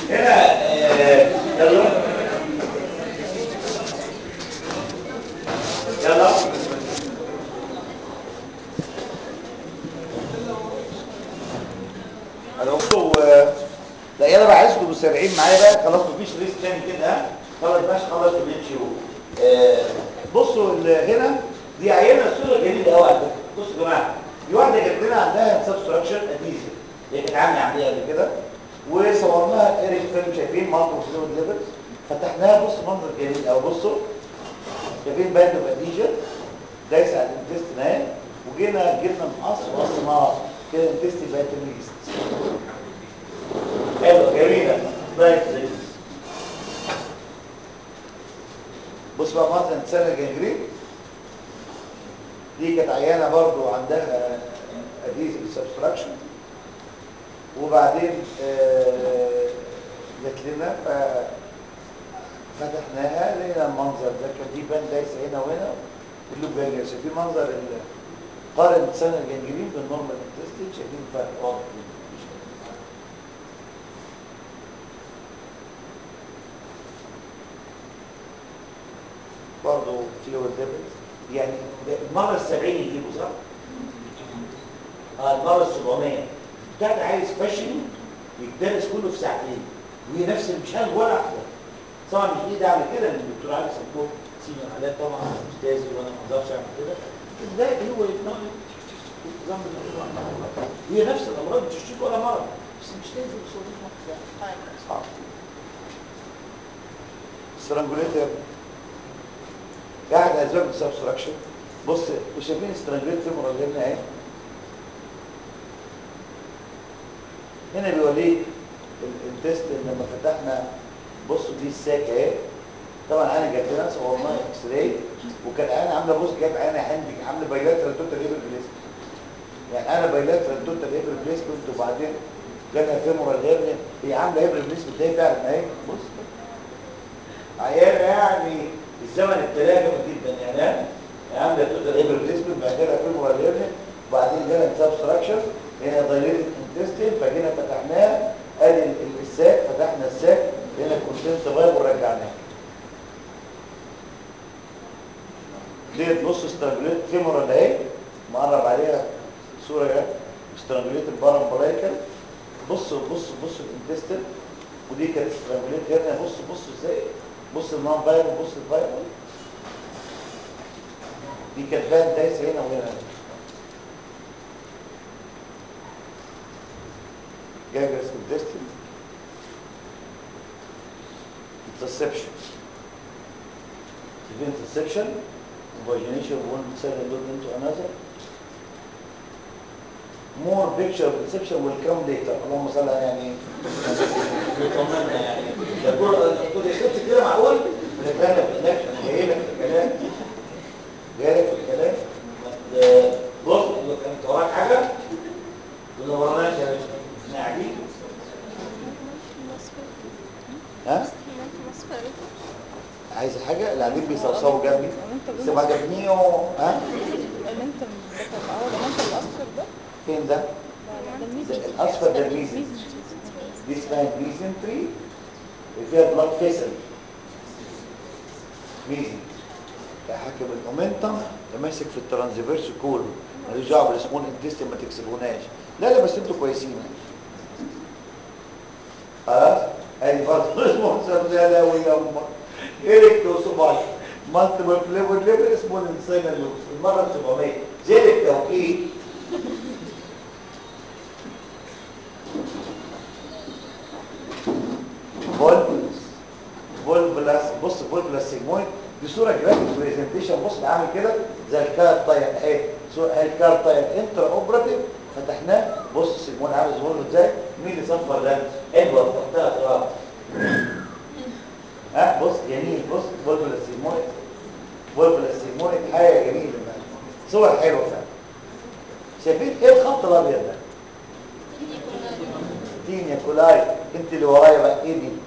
هنا آه، يلا يلا انا بصوا لا يلا بقى عايزكم مسرعين معايا بقى خلاص مفيش ريس تاني كده ها خلاص ماشي خلاص ونمشي آه بصوا ال- هنا دي عينه صوره جميله قوي على فكره بصوا يا جماعه في واحده جت لنا عندها سبستراكشن اديزيف هي كانت عامله عمليه قبل كده وصورناها ايريك فيلم شايفين مالتو فلويد ليفلز فتحناها بصوا منظر جميل قوي بصوا شايفين باند اوف اديجن دايس على الانتستين اهي وجينا جبنا مقص وقصناها كده الانتستين بقت ريليست حلوه جميله طيب بص بقى منظر انسان الجنجرين دي كانت عيانه برضو عندها اديزيف سبستراكشن وبعدين آه، جت لنا ف- فتحناها لقينا المنظر ده كان في بان دايس هنا وهنا اللوب جاي شايفين منظر ال- قارن سنة الجنجرين بالنورمال انتستين شايفين فرق واضح برضه فلويد ليفلز يعني المرة السبعين يجيبوا صح؟ اه المرة السبعمية بتاعت عايز فاشن يتدرس كله في ساعتين وهي نفس مش هاخد ولا واحدة طبعا مش ايدي اعمل كده لان الدكتور علي سبور سينيور حالات طبعا استاذي وانا ما اقدرش اعمل كده ازاي هو يتنقل نظام الأمراض. هي نفس الامراض مش هتشوف ولا مرض بس مش لازم صوت صعب سترانجوليتر قاعد اسباب السبستراكشن بص مش شايفين سترانجوليتر فيمورال هنا اهي هنا بيوريك التست لما فتحنا بصوا دي الساك اهي طبعا انا جبت لها صورناها اكس راي وكان انا عامله بص جايب عينه عندي عامله بايلاترال توتال ايبر بليسمنت يعني انا بايلاترال توتال ايبر بليسمنت وبعدين جالها فيمورال هيرنيا هي عامله ايبر بليسمنت ده فعلا اهي بص عيانه يعني الزمن التلاجم جدا يعني ها؟ عامله توتال ايبر بليسمنت بعد كده فيمورال هيرنيا وبعدين جالها سبستراكشن هنا دايليتد انتستين فجينا فتحناه ادي ال- الساك فتحنا الساك هنا الكونتنت بايب ورجعناه ديت نص استرانجوليت فيمورال اهي مقرب عليها صوره اهي استرانجوليت البارامبلايكال بص بص بص الانتستين ودي كانت استرانجوليت هنا بص بص ازاي بص النون فايبل بص الفايبل دي كانت بان دايس هنا وهنا جاجرس intestine interception Between interception invagination of one cell and load into another more picture of interception will come later اللهم صل على يعني يطمنا يعني يقول يقول يا ست كده معقول انا لك انا جاي لك في الكلام جاي لك في الكلام بص انت وراك حاجه ولا وراناش يا باشا احنا قاعدين ها عايز حاجه اللي قاعدين بيصوصوا جنبي بس ما عجبني ها اللي انت بتاع هو ده انت الاصفر ده فين ده ده ده الميزن ده الاصفر ده الميزن دي اسمها ميزنتري فيها بلاد فيسل ميزن حاكم الاومنتم ده ماسك في الترانزفيرس كولو مالوش دعوه بالسمول انتستين ما تكسبوناش لا لا بس انتوا كويسين يعني خلاص ادي برضه اسمه سبزاله ويا امك الكتروسومال مالتيبل فليفر ليفر اسمه الانسان لوكس المره 700 زي التوقيت فولبلس فولبلس بص فولبلس سيجمويد دي صوره جرافيك بريزنتيشن بص ده عامل كده زي الكار طاير اهي صوره اهي الكار طاير انترا اوبراتيف فتحناه بص السيجمويد عامل زي ازاي مين اللي صفر ده ادوارد تحتها تراب ها بص جميل بص فولبلس سيجمويد فولبلس سيجمويد حاجه جميله بقى. صور حلوه فعلا شايفين ايه الخط الابيض ده تينيا كولاي انت اللي ورايا بقى ايه دي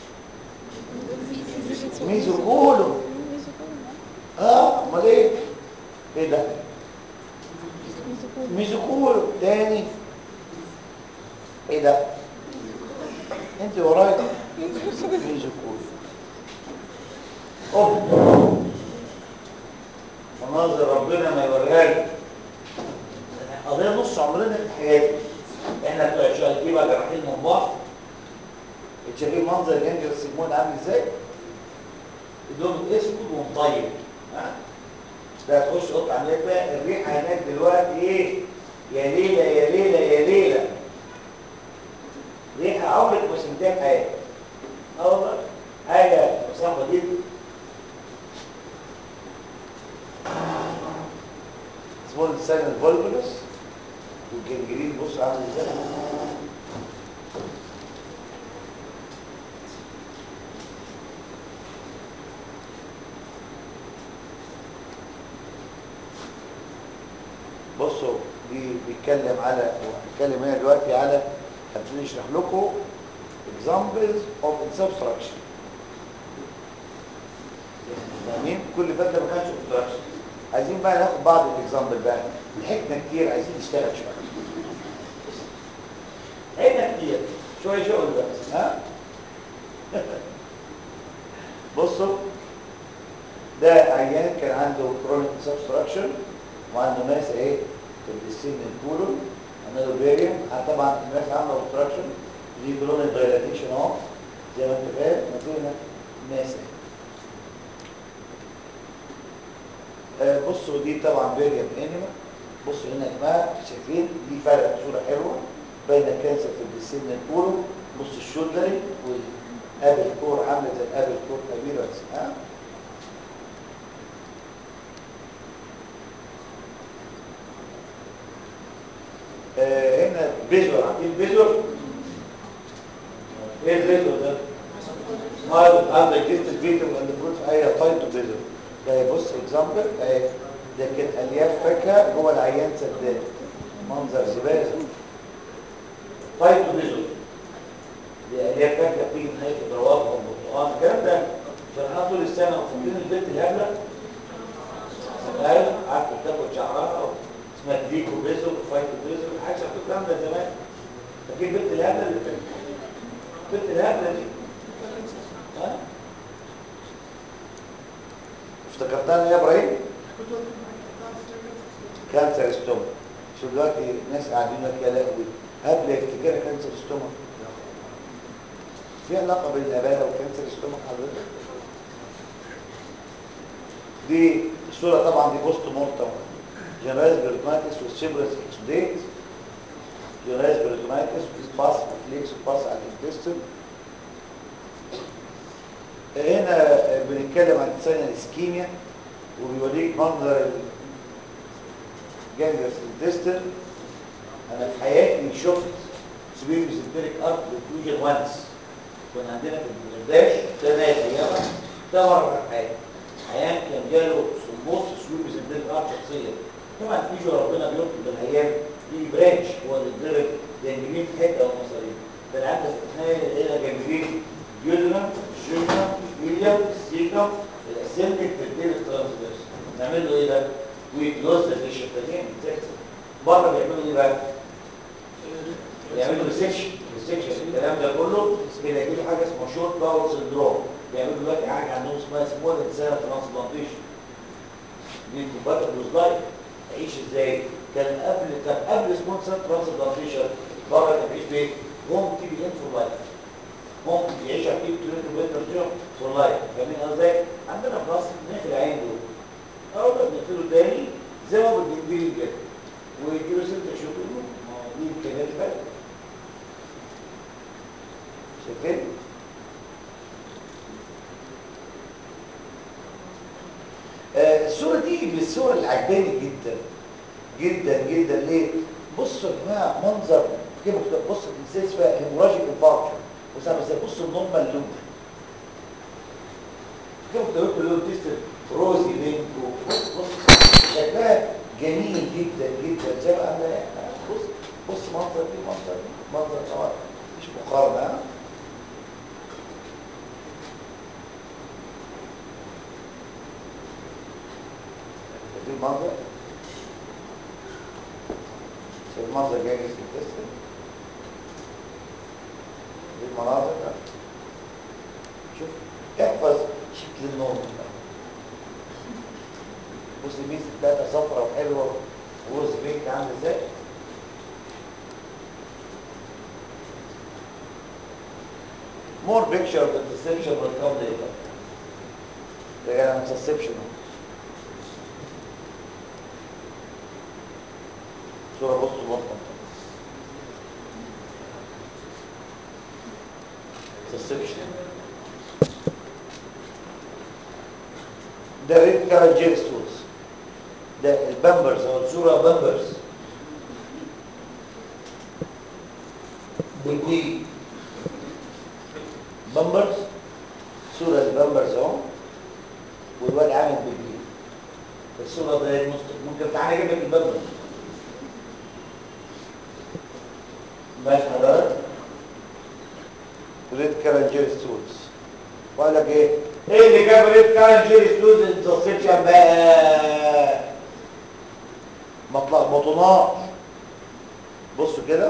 ميزوكولو اه امال ايه ايه ده ميزوكولو تاني ايه ده انت ورايا ورايا ميزو كول اوب مناظر ربنا ما يوريها لي قضيه نص عمرنا في حياتي احنا بتوع الشغل دي بقى جراحين من بعض شايفين منظر جنجر السيجموند عامل ازاي؟ اللون اسود ومطيب ها؟ ده تخش اوضه عمليات بقى الريحه هناك دلوقتي ايه؟ يا ليله يا ليله يا ليله ريحه عمرك ما شمتها في حياتك اه والله حاجه صعبه جدا سمول ساين الفولبولس والجنجرين بص عامل ازاي بصوا بي- بيتكلم على هنتكلم هنا دلوقتي على هبتدي اشرح لكم examples of subtraction فاهمين كل فكره ما كانش subtraction عايزين بقى ناخد بعض الاكزامبل بقى ضحكنا كتير عايزين نشتغل شويه ضحكنا كتير شويه شغل بس ها بصوا ده عيان كان عنده كرونيك سبستراكشن وعنده ماس ايه في السن الكولون عملوا بيريم طبعا الماس عامله اوبستراكشن دي كرونيك دايلاتيشن اهو زي ما انت فاهم نتيجه ماس اهي آه، بصوا دي طبعا بيريم انيما بصوا هنا يا جماعه شايفين دي فرق صوره حلوه بين الكانسر في السن الكولون بص الشولدري والابل كور عامله زي الابل كور ابيرنس ها آه، هنا بيزور عارفين بيزور ايه البيزور ده هذا هذا جست الفيديو اللي المفروض في اي فايت بيزور ده بص اكزامبل اهي ده كان الياف فاكهه جوه العيان سداد منظر زباله فايت بيزور دي الياف فاكهه بتيجي من ناحيه الدروات والبرتقال الكلام ده فرحنا طول السنه وفاكرين البنت الهبله ايوه عارفه بتاخد شعرها اسمها ديكو بيزو وفايتو بيزو حاجه شفتوا الكلام ده زمان فاكرين بنت الهبله اللي كانت بنت الهبله دي ها افتكرتها يا ابراهيم كانسر ستومك شوف دلوقتي ناس قاعدين لك يا لهوي هبله يفتكرها كانسر ستومك في علاقه بين الهباله وكانسر ستومك حضرتك دي الصوره طبعا دي بوست مورتم جنرايز بيرتونايتس والسيبرس اكسوديت جنرايز بيرتونايتس باس فليكس باس على الانتستين هنا بنتكلم عن ساينال اسكيميا وبيوريك منظر الجانجرس انتستين انا في حياتي شفت سبيل ميزنتريك ارت انفيوجن وانس كنا عندنا في الدرداش ده نادي ايامها ده مره في حياتي عيان كان جاله صموت في سويب ميزنتريك ارت شخصيا طبعا في ربنا بيطلب الايام دي برانش هو اللي اتضرب جانجرين في حته او مصارين ده عندك اثنين الى جانجرين جيودنم الجيودنم الإيليوم السيكم الاسيمتك تدير الترانسفيرس نعمل له ايه ده؟ ويكلوز ذا فيشن تانيين بره بيعملوا ايه بقى؟ يعملوا ريسكشن ريسكشن الكلام ده كله كده يجيب حاجه اسمها شورت باور سندروم بيعملوا دلوقتي حاجه عندهم اسمها سمول انسان ترانسبلانتيشن دي كومباتبل ويز لايف تعيش ازاي؟ كان قبل كان قبل سمول انسان ترانسبلانتيشن بره كان بيعيش بايه؟ هوم تي بي ان فور لايف ممكن يعيش على تيب تريد وبيتر فور لايف فاهمين قصدي؟ عندنا في مصر بنقفل العين دول اول ما بنقفله تاني زي ما بالجنجرين كده ويجيله ست شهور ما هو دي امكانيات بقى شايفين؟ آه الصورة دي من الصور اللي عجباني جدا جدا جدا ليه؟ بصوا يا جماعة منظر كيف بص الانسان اسمها هيموراجيك انفاركشن بص بس بص النورمال لون كيف بتقول اللون تيست روزي بينكو بص بص شكلها جميل جدا جدا زي ما عامله بص بص منظر دي منظر دي منظر طبعا مش مقارنه ها في المنظر شايف المنظر جاي في التست دي المناظر للنوم بص الميز بتاعتها صفرا وحلوه وروز بينك عامل ازاي more picture of the deception will come later رجعنا من deception صورة بصوا بطن deception ده ريد كارل جيري ستولز ده البامبرز او الصورة بامبرز دي بامبرز صورة البامبرز اهو والواد عامل بيبي الصورة ده ممكن تعالى اجيب لك البامبرز ماشي حضرتك ريد كارنجيري ستولز وقال لك ايه ايه اللي جاب ريد كارنجيري ستولز انترسبشن بقى ما تلخبطوناش بصوا كده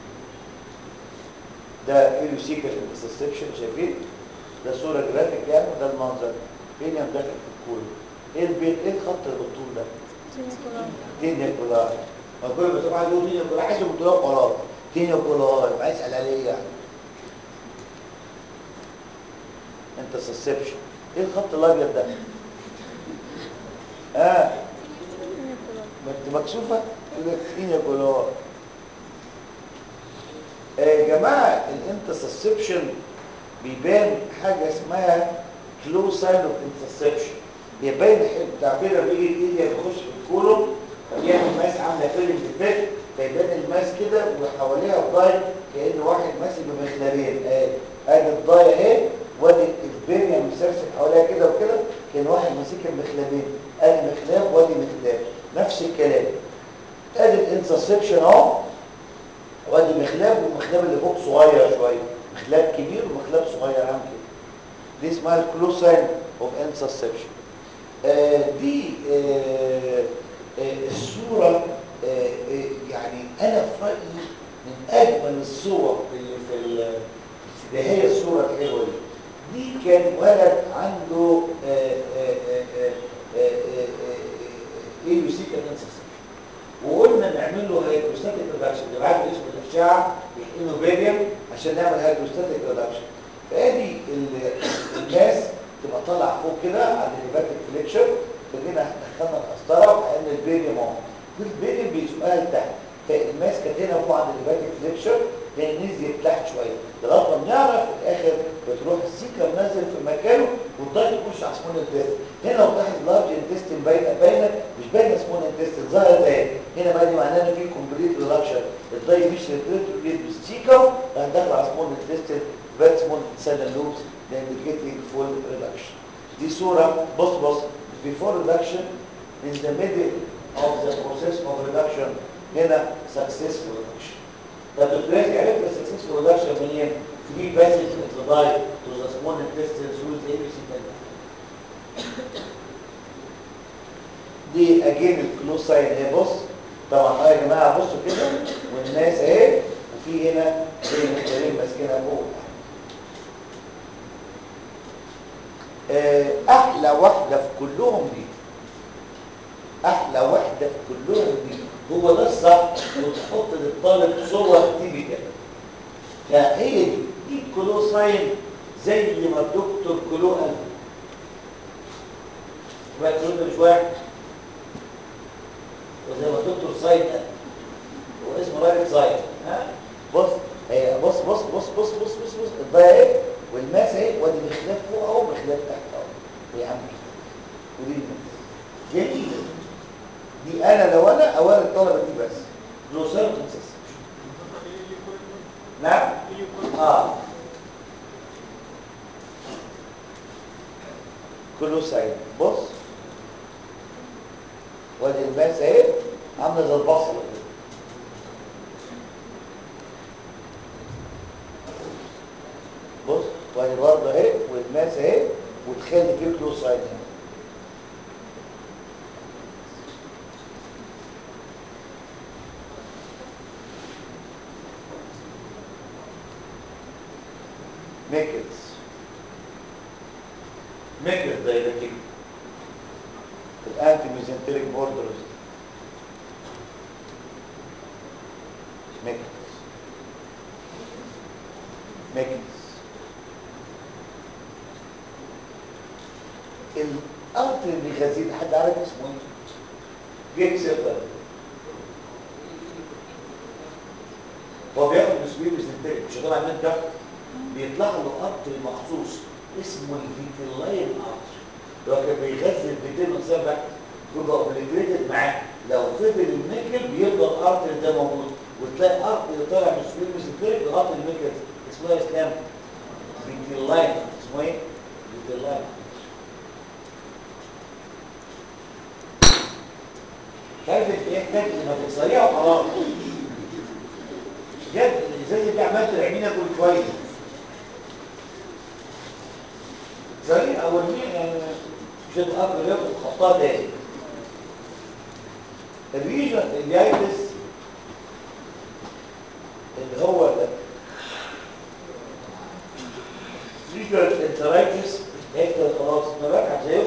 ده ايلوسيكال انترسبشن شايفين ده صوره جرافيك يعني وده المنظر فين يا داخل في الكوره ايه البيت ايه الخط اللي بالطول ده تينيا كولار ما كل ما تروح عايز يقول تينيا كولار عايز يقول كولار خلاص تينيا كولار يبقى يسال عليه يعني انت سسبشن ايه الخط الابيض ده اه ما انت مكسوفه يقول لك تينيا كولار يا جماعه الانترسبشن بيبان حاجه اسمها كلو ساين اوف انترسبشن بيبان تعبير بيجي الايد يخش في الكولوم فبيعمل ماس عامله فيلم ديفكت فيبان الماس كده وحواليها الضاي كان واحد ماسك بمخلبين ادي الضاي اهي وادي البنيه مسلسل حواليها كده وكده كان واحد ماسكها بمخلبين ادي مخلاب وادي مخلاب نفس الكلام ادي الانترسبشن اهو وادي مخلاب والمخلاب اللي فوق صغير شويه مخلاب كبير ومخلاب صغير عامل كده دي اسمها الكلوساين اوف انترسبشن آه دي آه آه الصوره يعني انا في رايي من اجمل الصور اللي في اللي هي الصوره الحلوه دي دي كان ولد عنده ايوسيكال انترسبشن وقلنا نعمل له هيدروستاتيك ريدكشن نبعت له اسم الاشعه يحقنه بيريم عشان نعمل هيدروستاتيك ريدكشن فادي الماس تبقى طالعه فوق كده عند الهيباتيك فليكشر فجينا دخلنا القسطره وحقنا البيريم اهو البيريم بيزقها لتحت فالماس كانت هنا فوق عند الهيباتيك فليكشر هي نزلت تحت شويه لغايه ما نعرف في الاخر بتروح السيكا منزل في مكانه والضغط يخش على سمول التست هنا وتحت لارج انتستين باينه باينه مش باينه سمول انتستين ظهرت اهي هنا بقى دي معناه ان في كومبليت ريدكشن الضي مش ريتريت بالسيكا راح داخل على سمول انتستين بقت سمول سيل لوبس انديكيتنج فول ريدكشن دي صوره بص بص before reduction in the middle of the process of reduction هنا successful reduction طب دلوقتي عرفنا successful reduction منين؟ three passages of the diet to the small intestines with ABC دي اجين الكلوز ساين اهي بص طبعا يا جماعه بصوا كده والناس اهي وفي هنا زي مختارين ماسكينها فوق احلى واحده في كلهم دي احلى واحده في كلهم دي هو ده الصح وتحط للطالب صور تيبيكال فهي دي دي الكلو ساين زي ما الدكتور كلو قال بقى كلو ده مش واحد وزي ما الدكتور ساين قال هو اسمه رايت ساين ها بص هي بص بص بص بص بص بص بص الضايع اهي والماس اهي وادي مخلاف فوق اهو مخلاف تحت اهو هي عامله ودي الماس جميله دي انا لو انا اولا الطلبه دي بس جلوسار وتنسس نعم اه كله سعيد بص وادي الماس اهي عامله زي البصله كده بص وادي برضه اهي والماس اهي وتخلي فيه كلوز سايد هنا ميكلز ميكس دايركتيك الانتي ميزنتريك بوردرز ميكس ميكس الارتر اللي بيغذيه حد عارف اسمه ايه؟ جيك سيرفر هو بياخد مسؤوليه ميزنتريك مش طبعا من ده بيطلع له ارتر مخصوص اسمه الفيتيلاين ارتر لو كان بيغذي الفيتيل سيرفر يبقى اوبليتريتد معاه لو فضل النيكل بيفضل ارتر ده موجود وتلاقي ارتر طالع من سويل ميزنتريك لغايه النيكل اسمه ايه يا اسلام؟ فيتيلاين اسمه ايه؟ فيتيلاين عارف ايه كانت ما تكسريها وخلاص بجد الازازه دي عمال تلعبينا كل شويه زي اولين يعني مش هتقدر ياخد خطها تاني الريجن اليايتس اللي هو ده ريجن انترايتس هيكتر خلاص نراجع زيه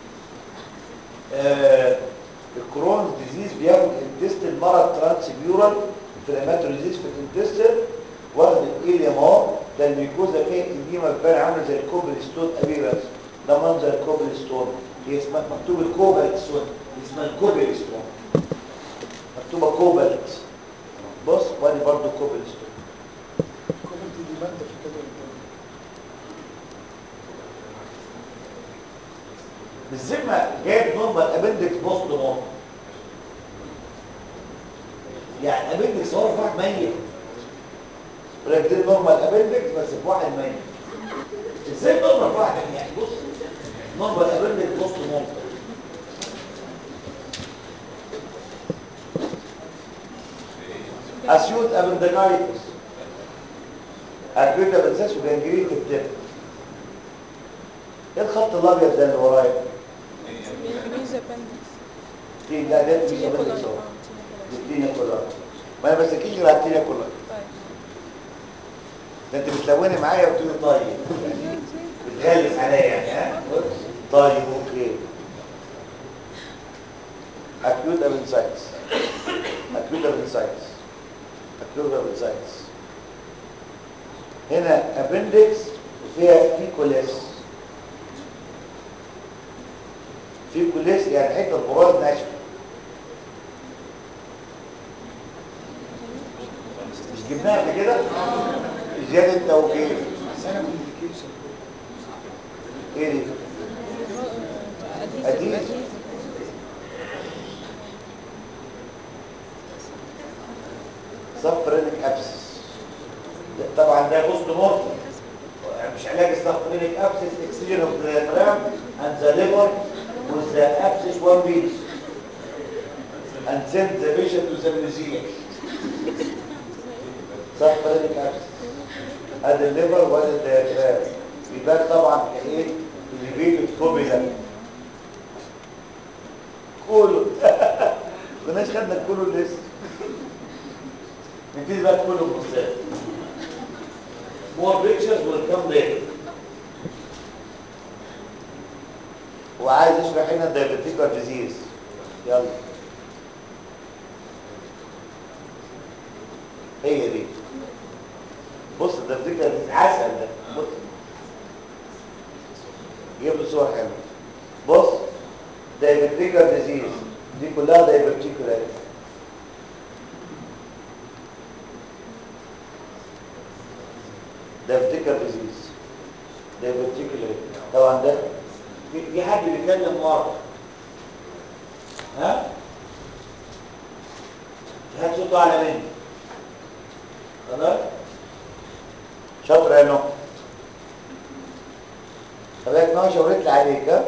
آه الكرون ديزيز بياخد انتستين مرض ترانسبيورال انفلاماتوري ديزيز في الانتستين واخد الاليم اهو ده الميكوزا فيه الديما بتبان عامله زي الكوبلستون ابيرنس ده منظر الكوبلستون هي اسمها مكتوب الكوبلستون اسمها الكوبلستون مكتوبه كوبلت بص وادي برضه كوبلستون كومنت دي ماده في الجدول الدوري بالذمه جايب نورمال ابندكس بوست نورمال يعني ابندكس هو في واحد ميت ولكن نورمال ابندكس بس في واحد ميت ازاي نورمال في واحد ميت؟ يعني بص نورمال ابندكس بوست نورمال اسيوت ابندكايتس اكيوت ابندكس وجنجريت الدم ايه الخط الابيض ده اللي ورايا بالانجليزي appendix في لا ده في تينيا ابندكس كولاي اهو اه تينيا كولاي الدنيا كلها ما انا بسكيش غير على الدنيا كلها طيب ده انت بتلوني معايا وتقولي طيب بتغلس عليا يعني ها طيب اوكي acute appendicitis acute appendicitis acute appendicitis هنا appendix وفيها فيكوليس فيكوليس يعني حته براز ناشفه مش جبناها قبل كده زياده توجيه سنه كوميونيكيشن ايه دي اديزيف أديز. اديزيف سفرينك ابسس طبعا ده بوست مورتم يعني مش علاج السفرينك ابسس اكسجين اوف ذا diaphragm and the liver with the abscess one piece and send the patient to the museum سفرينك ابسس ادي الليفر وادي الديافرام يبان طبعا كايه elevated فوبيلا كله كناش خدنا كله لسه نبتدي بقى كله بمصدر more pictures will come later وعايز يشرح لنا الدايبيتيكال ديزيز يلا هي دي بص الدايبيتيكال ديزيز عسل ده بص جيب له صور حلوه بص دايبيتيكال ديزيز دي كلها دايبيتيكال دايبيتيكال ديزيز دايبيتيكال طبعا ده في في حد بيتكلم ورا ها في حد صوته اعلى مني خلاص شاطر يا نو خليك نو شاورت لي عليك ها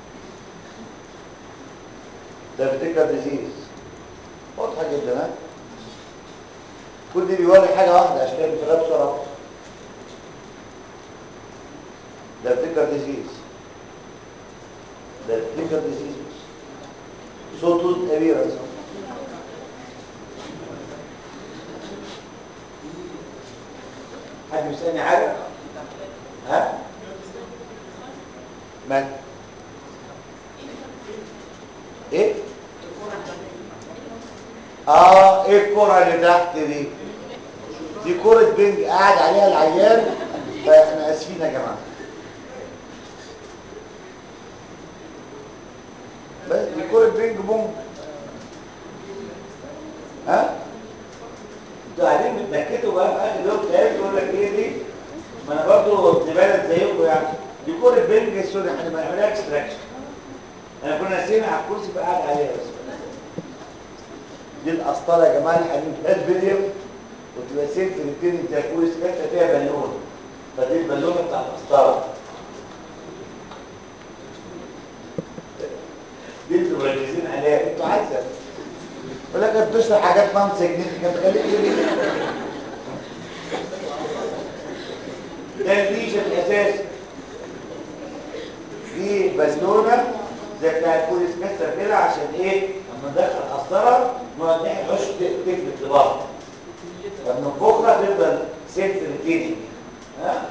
دايبيتيكال ديزيز واضحه جدا ها كل دي بيوري حاجه واحده عشان كده بتغير بسرعه ده فكر ديزيز ده فكر ديزيز صوته كبيرة حد بيسألني حاجة؟ ها؟ مات ايه اه ايه الكرة اللي تحت دي دي كرة بنج قاعد عليها العيان فاحنا اسفين يا جماعة بس دي كرة بينج بونج ها انتوا قاعدين بتنكتوا بقى في اخر يوم تلاقي يقول لك ايه دي ما انا برضه ابن بلد زيكم يعني دي كرة بينج سوري احنا بنعملها اكستراكشن انا كنا ناسيين على الكرسي بقى قاعد عليها بس دي الاسطره يا جماعه اللي هنجيبها الفيديو وتبقى سلك الاثنين انت كل سكته فيها بالون فدي البالونه بتاع الاسطره دي انتوا مركزين عليها انتوا عايزه يقول لك بتشرح حاجات نون سيجنيفيكانت خليك تقول ده الليجن الاساسي دي بالونه زي بتاع البوليس كسر كده عشان ايه لما ندخل قسطره نقعد نحوش تكبت لبعض لما بكره تفضل سيلف ريتيننج ها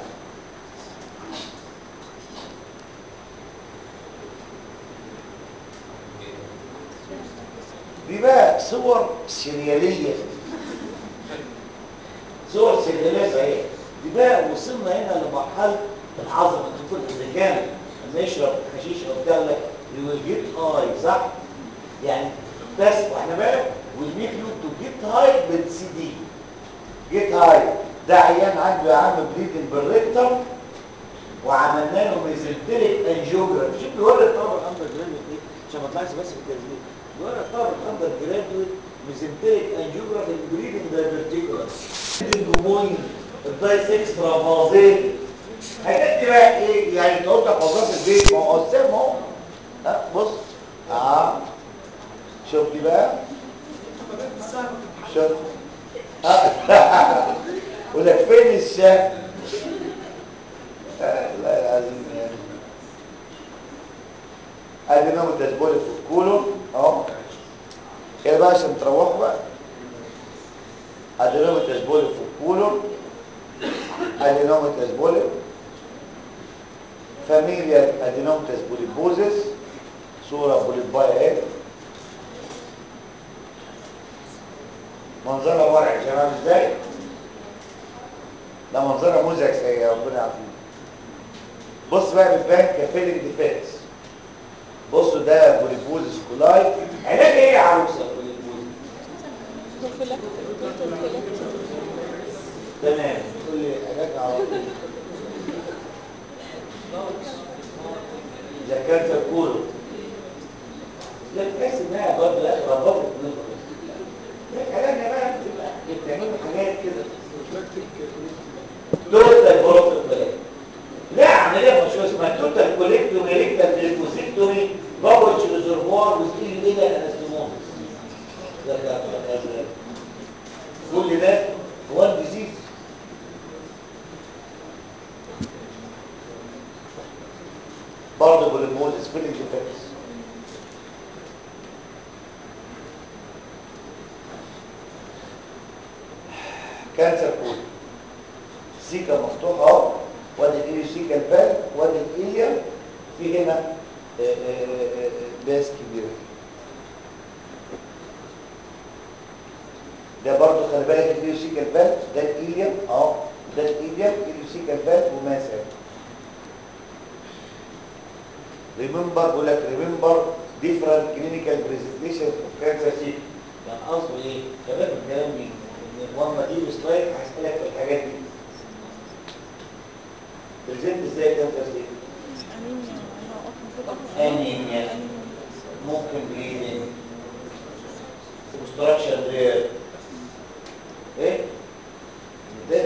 دي بقى صور سرياليه صور سرياليه صحيح دي بقى وصلنا هنا لمرحله العظمه الطفل اذا كان لما يشرب حشيش او بتاع لك يو جيت هاي صح يعني بس واحنا بالك والميك يو تو جيت هاي بالسي دي جيت هاي ده عيان عنده يا عم بليدنج بالريكتر وعملنا له ميزنتريك انجيوجرافي شوف بيوري الطلبه الاندر جرادويت ايه عشان ما اطلعش بس في التسجيل بيوري الطلبه الاندر جرادويت ميزنتريك انجيوجرافي البليدنج دايفرتيكولار الجموين الداي 6 برافازين حاجات دي بقى ايه يعني تقول لك وظيفه البيت ما هو قسام اهو ها بص اه شوف دي بقى شوف يقول لك فين الشاف الله العظيم يعني ادي نوم التسبولي في الكولون اهو كده بقى عشان تروحوا بقى ادي نوم التسبولي في الكولون ادي نوم التسبولي فاميليا ادينومتس بوليبوزيس صورة بوليبايا اهي منظرها ورع يا شباب ازاي ده منظرها مزعج يا ربنا يعافينا بص بقى بتبان كفيلنج ديفكتس بصوا ده بوليبوزيس كولاي علاج ايه يا عروسه بوليبوزيس بروفيلاكتيك بروفيلاكتيك تمام تقول لي علاج على طول اذا كانت كله لا تحس انها برضه لا ربطت النظر كلامنا بقى بتبقى بتعملوا حاجات كده توتال بروتوكول لا عمليه مشهوره اسمها توتال كوليكتومي ريكتال ديبوزيكتومي باوتش ريزرفوار وسيل الى انستموز ده ده كل ده هو ديزيز برضه بوليموزيس فيلنج ديفكتس كانسر كود سيكا مفتوحه اهو وادي الاليوسيكا الفال وادي الاليا في هنا آه، آه، آه، باس كبيره ده برضه خلي بالك الاليوسيكا الفال ده الاليا اهو ده الاليا الاليوسيكا الفال وماسك ريمبر بقول لك ريمبر ديفرنت كلينيكال برزنتيشن اوف كانسر سيك يعني قصده ايه؟ شباب الكلام مين؟ ان لما تيجي سلايد هسالك في الحاجات دي برزنت ازاي كانسر سيك؟ انيميا انا المفروض اخد انيميا ممكن بليدنج obstruction there ايه؟ ده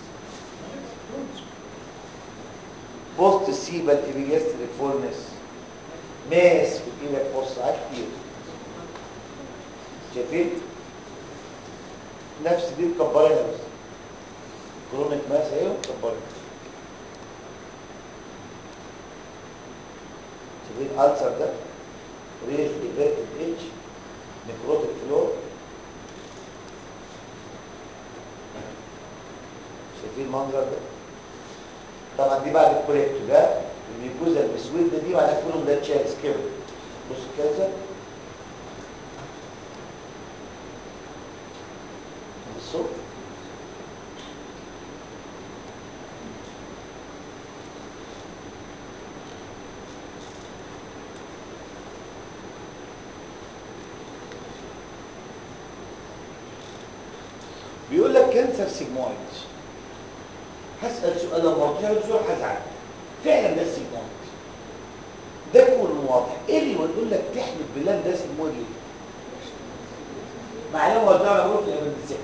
بوست سيبال ايبيجاستريك فورنس ماس في ايدك بص على كتير شايفين نفس دي مكبرينها بس كرونيك ماس اهي ومكبرينها شايفين الالسر ده ريز ايفيرتد اتش نكروتيك فلور شايفين المنظر ده طبعا دي بعد الكوليكتو ده الميكوزا المسودة دي معناها كلهم ده تشانس كده بص كذا بصوا بيقول لك كانسر سيجمويد هسأل سؤال لو ما قلتش سؤال هزعل فعلا ده سيجمويد ده يكون واضح ايه اللي يقول لك تحلف بالله ده سيجمويد ليه؟ معلومه وزعها انا بقول في الابندسكت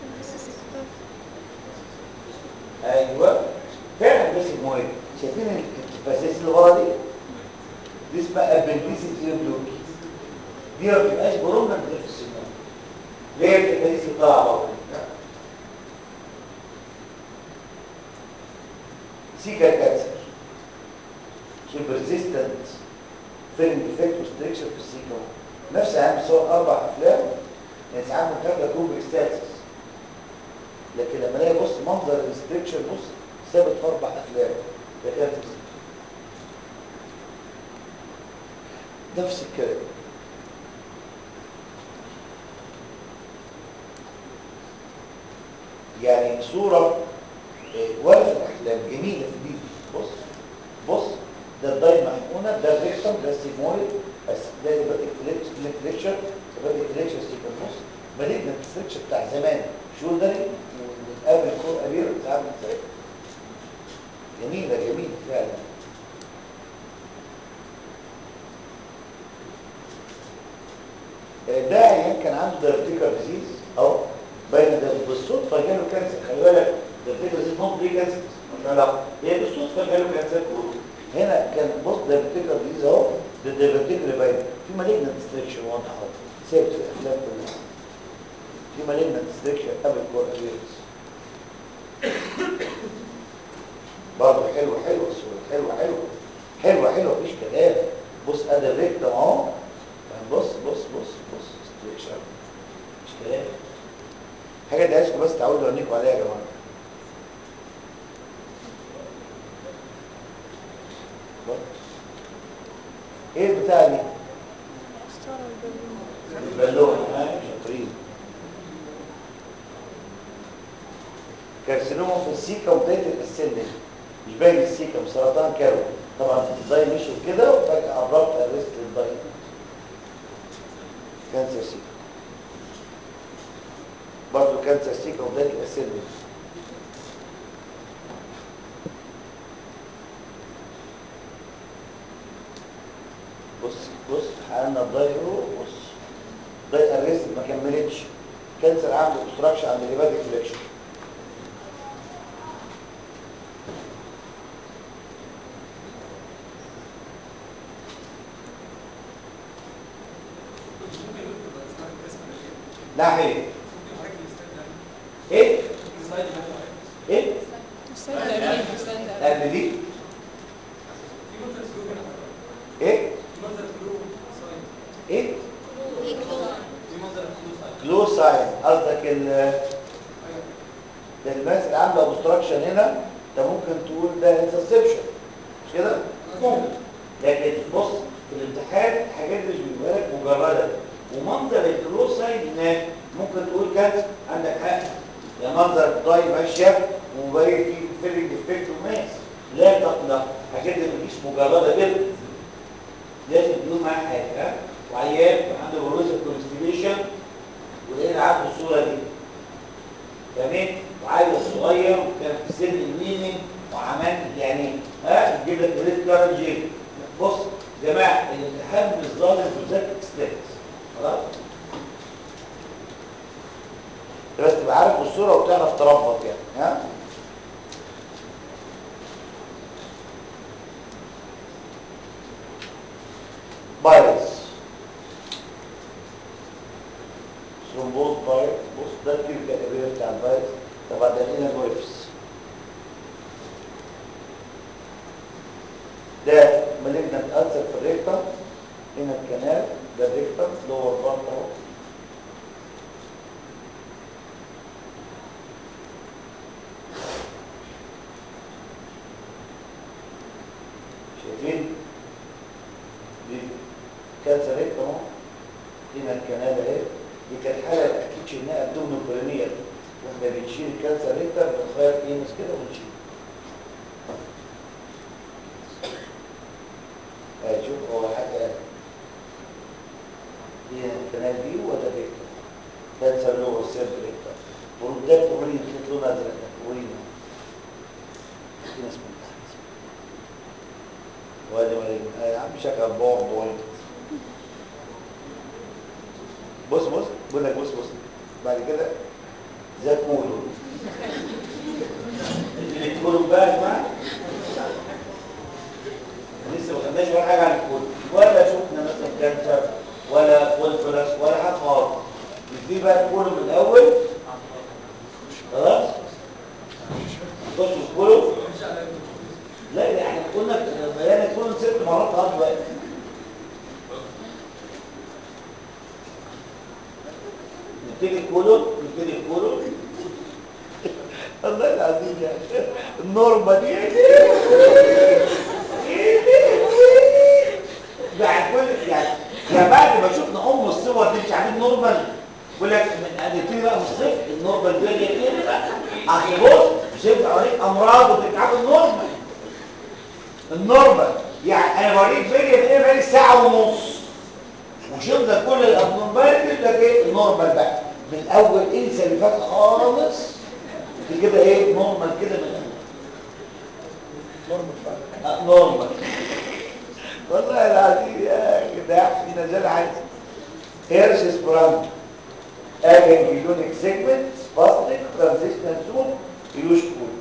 ايوه فعلا ده سيجمويد شايفين الفساسيس اللي ورا دي؟ دي اسمها ابنديسيس ايربلوكي دي ما بتبقاش برومننت غير في السيجمويد ليه الفساسيس اللي طالعه بره؟ سيكا كانسر شي بيرزيستنت فيلم ديفكت وستريكشر في السيكا نفس اهم صور اربع افلام يعني ساعات ممكن تكون باكستاتس لكن لما الاقي بص منظر الستريكشر بص ثابت في اربع افلام ده كانسر نفس الكلام يعني صورة إيه، ولا في الأحلام جميلة في دي بص بص ده الداي محقونة ده الريكتم ده السيجمويد بس ده اللي بدأ الكليكشر بدأ الكليكشر سيكون بص بدأنا الكليكشر بتاع زمان شولدري وقبل كور أبير ساعات من ساعات جميلة جميلة فعلا آه، ده عيان كان عنده دايبتيكال ديزيز اهو باين ده بالصدفه جاله كانسر خلي بالك دايبتيكال ديزيز نوت بري كانسر لا لا هي بالصدفه جاله كانسر هنا كان بص دايبتيكال ديزيز اهو ده دايبتيكال باين في مالجنت ستريكشن واضح اهو ثابت في الافلام كلها في مالجنت ستريكشن قبل كور ابيرنس برضه حلوه حلوه الصوره حلوه حلوه حلوه حلوه مفيش كلام بص ادي الريكتم اهو بص بص بص بص ستريكشر مش كلام حاجه دي عايزكم بس تعودوا عينيكم عليها يا جماعه بص. ايه البتاع دي اشتغل البالون البالون ها شاطرين كارسينوما في السيكا وبدايه الاسندنج مش باين السيكا سرطان كارو طبعا الداي مشي كده وفجاه قربت ارست الداي كانسر سيكا برضه كانسر سيكا وبدايه الاسندنج بص بص حققنا الداي اهو بص داي ارست ما كملتش كانسر عنده اوبستراكشن عند الهيباتيك فليكشن ناحية ايه؟ ايه؟ السيد الأمين السيد الأمين قبل دي؟ ايه؟ ايه؟ كلو ساين قصدك ال ده الناس اللي عامله اوبستراكشن هنا انت ممكن تقول ده انترسبشن مش كده؟ ممكن لكن بص في الامتحان الحاجات دي مش بيبقى لك مجرده ومنظر الكلو ساين هناك ممكن تقول كانت عندك حق يا منظر الضاي ماشيه ومبين فيه فيلنج افكت وماس لا تقلق الحاجات دي مفيش مجرده كده لازم تكون معاك حاجه ها وعيان عنده بروز كونستيبيشن ولقينا عنده الصوره دي تمام وعيل صغير وكان في سن الويننج وعمل يعني ها يجيب لك ريد كارنجي بص يا جماعه الامتحان مش ظالم بالذات اكستنس خلاص انت بس تبقى عارف الصوره وتعرف تربط يعني ها فيروس ثرومبوز فيروس بص ده الكيميكال الابيه بتاع الفيروس طبعا ده هنا جويفس ده مالجنت ألسر في الريكتم هنا الكنال ده الريكتم لور بارت اهو فين؟ دي كانسر ريكتم اهو هنا الكنال اهي دي كانت حاله ما اكيدش انها ابدومن برينيال واحنا بنشيل الكانسر ريكتم بنخيط ايمس كده ونشيل اهي شوف هو حاجه دي الكنال دي وده ريكتم كانسر لو سيرف ريكتم وده تورين خيط لون ازرق ده تورين في ناس من تحت وادي ما يا عم شكل بوع بوينت بص بص بقول لك بص بص بعد كده زي كولو اللي تقولوا بقى يا جماعه لسه ما خدناش ولا حاجه عن الكولو ولا شفنا مثلا كانسر ولا فولفرس ولا حاجه خالص نبتدي بقى الكولو من الاول خلاص خش في الكولو لا ده احنا قلنا بيان الكولو ست مرات لغايه دلوقتي نبتدي الكولون نبتدي الكولون الله العظيم يا شيخ النورمال دي بعد كل يعني يعني بعد ما شفنا ام الصور دي مش عارفين نورمال يقول لك هنبتدي بقى من الصفر النورمال دي ايه بقى اصل بص مش هينفع اوريك امراض وتتعب النورمال النورمال يعني انا بوريك فيديو ايه بقالي ساعه ونص وشفنا كل الابنورمال يقول لك ايه النورمال بقى من الاول انسى اللي فات خالص كده ايه نورمال كده من الاول نورمال فعلا آه، نورمال والله العظيم يا جدع في نزال عادي هيرش سبرانج اجن جيلونيك سيجمنت سباستيك ترانزيشنال زون يوش كول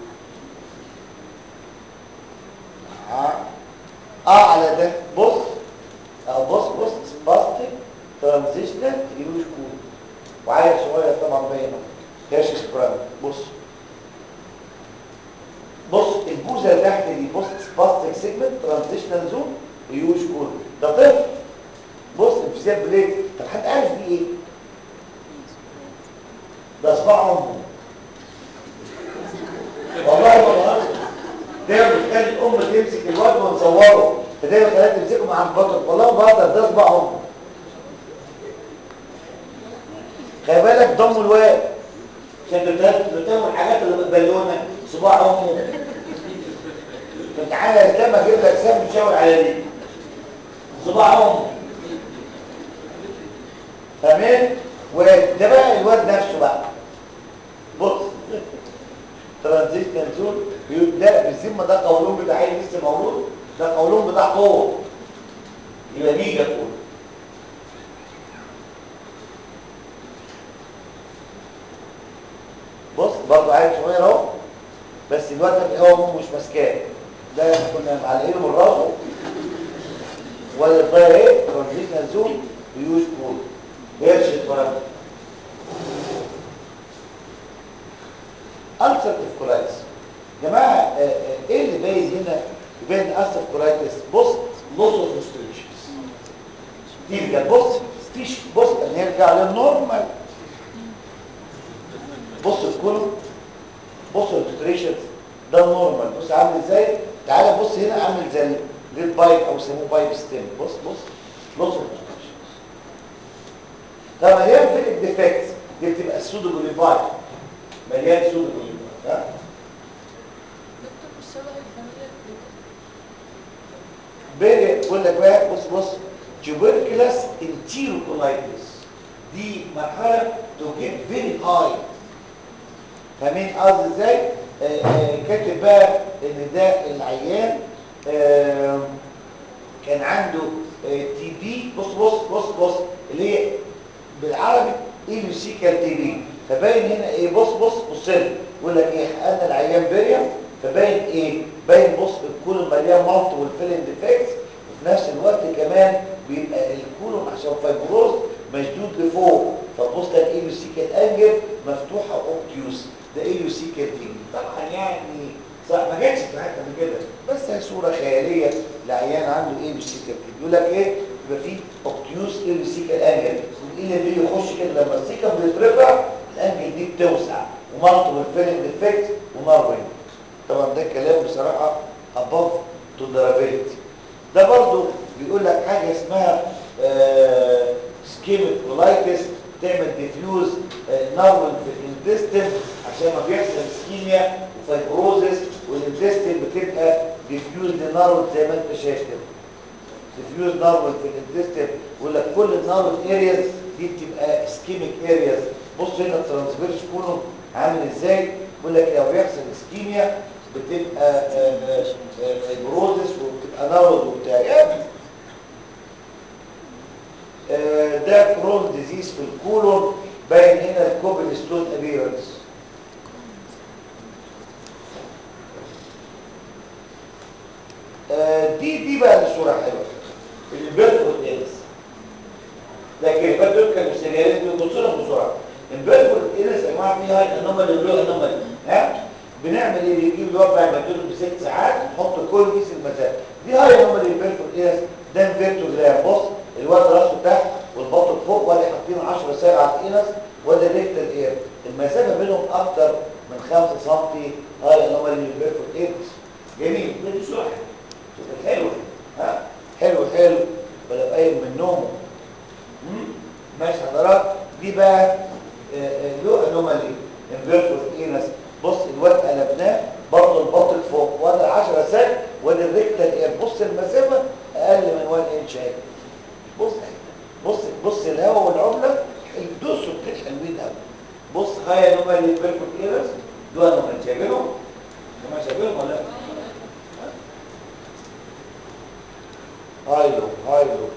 اه اه على ده بص اه بص بص سباستيك ترانزيشنال يوش كول وعيل صغير طبعا باين هيرش سبرانج بص بص البوزه اللي تحت دي بص سباستيك سيجمنت ترانزيشنال زون يوش كول ده طفل بص انفصال بليد طب حد عارف دي ايه ده صباع امه والله ما بهزر دايما بتخلي الام تمسك الواد ونصوره فدايما خليها تمسكه مع البطن والله ما بهزر ده صباع امه خلي بالك ضم الواد عشان بتعمل الحاجات اللي بالونه صباع امه طب تعالى يا اسلام اجيب لك سام تشاور على دي صباع امه تمام وده بقى الواد نفسه بقى بص ترانزيشنال زون ده بالذمه ده قولون بتاع عيل لسه مولود ده قولون بتاع قوه يبقى ميجا قوه بص برضه عيل صغير اهو بس الواد ده هو امه مش ماسكاه ده كنا معلقينه من راسه ولا الضايع ايه ترانزيشنال زون بيوش كول هيرش الفرق ألسرتيف كولايتس جماعة آه، آه، ايه اللي باين هنا يبين ألسرتيف كولايتس بص لوس اوف ريستريكشنز دي بجد بص فيش بص نرجع للنورمال بص الكولوم بص الريستريكشنز ده نورمال بص عامل ازاي تعالى بص هنا عامل زي الريد بايب او يسموه بايب ستيم بص بص لوس اوف ريستريكشنز طب مليان في الديفكتس دي بتبقى السودو بوليفاي مليان سودو بوليفاي ها دكتور السبب الفاميليا بيجي بقول لك بقى بص بص tuberculous enterocolitis دي مرحله تو جيت فيري هاي فاهمين قصدي ازاي آه، آه، كاتب بقى ان ده العيان آه، كان عنده تي بي بص بص بص بص اللي هي بالعربي ايلوسيكال تي بي فباين هنا ايه بص بص بص لي يقول لك ايه ان العيان بيريم فباين ايه باين بص الكولون مليان مالت والفيلن ديفكتس وفي نفس الوقت كمان بيبقى الكولون عشان فايبروز مشدود لفوق فتبص لك ايلوسيكال انجل مفتوحه اوبتيوس ده ايلوسيكال تي بي طبعا يعني صح ما جاتش في حته من كده بس هي صوره خياليه لعيان عنده ايلوسيكال تي بي يقول لك ايه يبقى في اوبتيوس ايلوسيكال انجل الايه اللي يخش كده لما السيكم بيترفع الانجل دي بتوسع ومالتو والفيلنج ديفكت وناروينج طبعا ده كلام بصراحه above tolerability ده برضو بيقول لك حاجه اسمها سكيميك كولايتس تعمل ديفيوز نارون في الانتستين عشان ما بيحصل سكيميا وفايبروزس والانتستين بتبقى ديفيوز لنارون زي ما انت شايف كده ديفيوز نارون في الانتستين بيقول لك كل النارون ارياز دي بتبقى سكيميك ارياز بص هنا الترانسفيرس كولوم عامل ازاي بيقول لك لو بيحصل اسكيميا بتبقى فايبروزس وبتبقى نارون وبتاع يا ابني آه، ده كرون ديزيز في الكولون باين هنا الكوبل ستون ابيرنس آه، دي دي بقى الصوره حلوه البيرفورت ايرس لكن الباب دول كانوا سجايرين بيبصوا لهم بسرعه البيرفورت ايرس يا جماعه فيها هاي انومالي ولو انومالي ها بنعمل ايه بنجيب الوضع يبدله بست ساعات نحط كل كيس المسافه دي هاي انومالي البيرفورت ايرس ده انفيرتوجرام بص الواد راسه تحت والبطن فوق ولا حاطين 10 ساعه على الانس وده ريكتال اير المسافه بينهم اكتر من 5 سم هاي انومالي البيرفورت ايرس جميل ده دي صح حلو ها حلو حلو ولا قايم من نومه مم؟ ماشي حضرات دي بقى له انومالي انفيرتورز اينس بص الواد قلبناه برضه الباطل فوق وده 10 سنت وده الريكتال اير بص المسافه اقل من 1 انش اهي بص بص بص الهواء والعمله الدوسوا كده حلوين قوي بص هاي انومالي انفيرتورز اينس دول انومالي شايفينهم؟ هم شايفينهم ولا لا؟ هايلو هايلو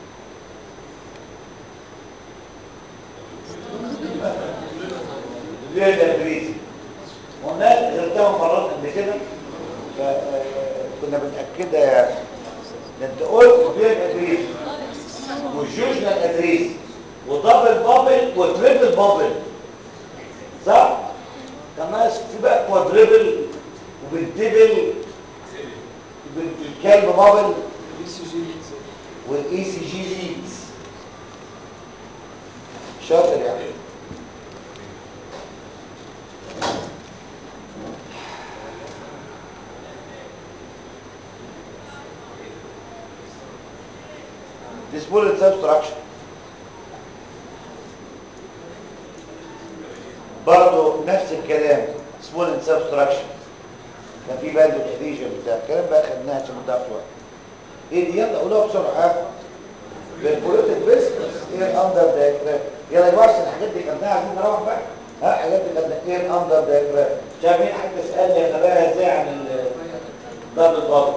ليه ده بريزي والناس غلطهم مرات قبل كده كنا بنأكدها يعني ده انت قلت ليه الادريس والجوجنال ادريس ودبل بابل وتريبل بابل صح؟ كان ناقص في بقى كوادريبل وبالدبل بالكلب بابل اي سي جي والاي سي جي ليدز شاطر يعني dismal subtraction برضه نفس الكلام small subtraction كان في باند اديشن بتاع الكلام بقى خدناه عشان ما نضيعش وقت ايه دي يلا قولوها بسرعه بالبوليتيك بيسكس ايه اندر دايجرام يلا يا باشا الحاجات دي خدناها عايزين نروح بقى ها الحاجات دي خدناها ايه اندر دايجرام شايفين حد سالني خباها ازاي عن الدبل بابل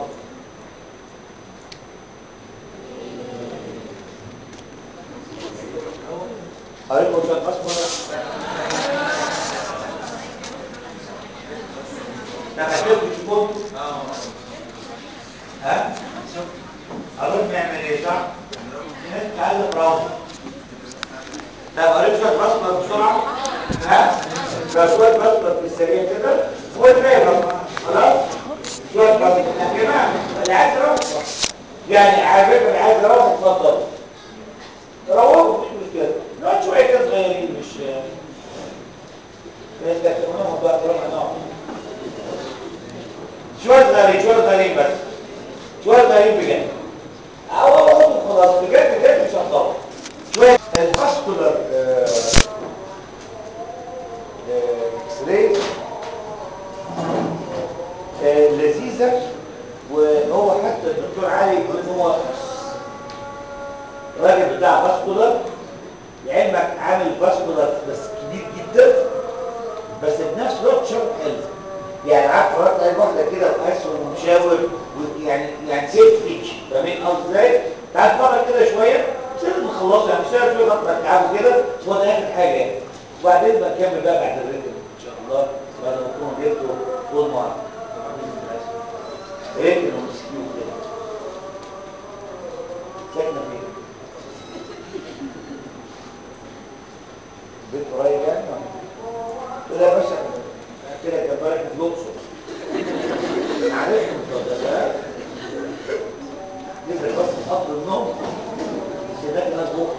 هريكم شويه اصبر تخيلوا تشوفوا ها هنروح نعمل ايه صح؟ نتعلم راوند طب قريت شويه بصمه بسرعه ها؟ شويه بصمه في السريع كده والباقي خلاص؟ شويه بصمه يا جماعه اللي عايز يروح يعني على فكره اللي عايز يروح اتفضل روحوا مفيش مشكله نقعد شويه كده صغيرين مش مش تكتبونهم بقى تروح نقعد شويه صغيرين شويه صغيرين بس شويه صغيرين بجد او اقول خلاص بجد بجد مش هتطور شويه الفاسكولار اكس راي لذيذه وهو حتى الدكتور علي يقول ان هو راجل بتاع فاسكولار لعلمك عامل فاسكولار بس كبير جدا بس في نفس الوقت شرط حلو يعني عارف فرات اي واحده كده واسود ومشاور ويعني يعني سيف فيتش فاهمين قصدي ازاي؟ تعال اتفرج كده شويه مش لازم نخلصه يعني مش لازم لغايه ما تتعبوا كده هو ده اخر حاجه يعني وبعدين بقى نكمل بقى بعد الريتم ان شاء الله بعد ما تكونوا جبتوا فول مارك ريتم ومسكيو كده ساكنه فين؟ بيت قريب يعني ولا يا باشا كده كان بالك في الاقصر عارفهم الصدقات نزل بس خط النوم هناك ناس بكره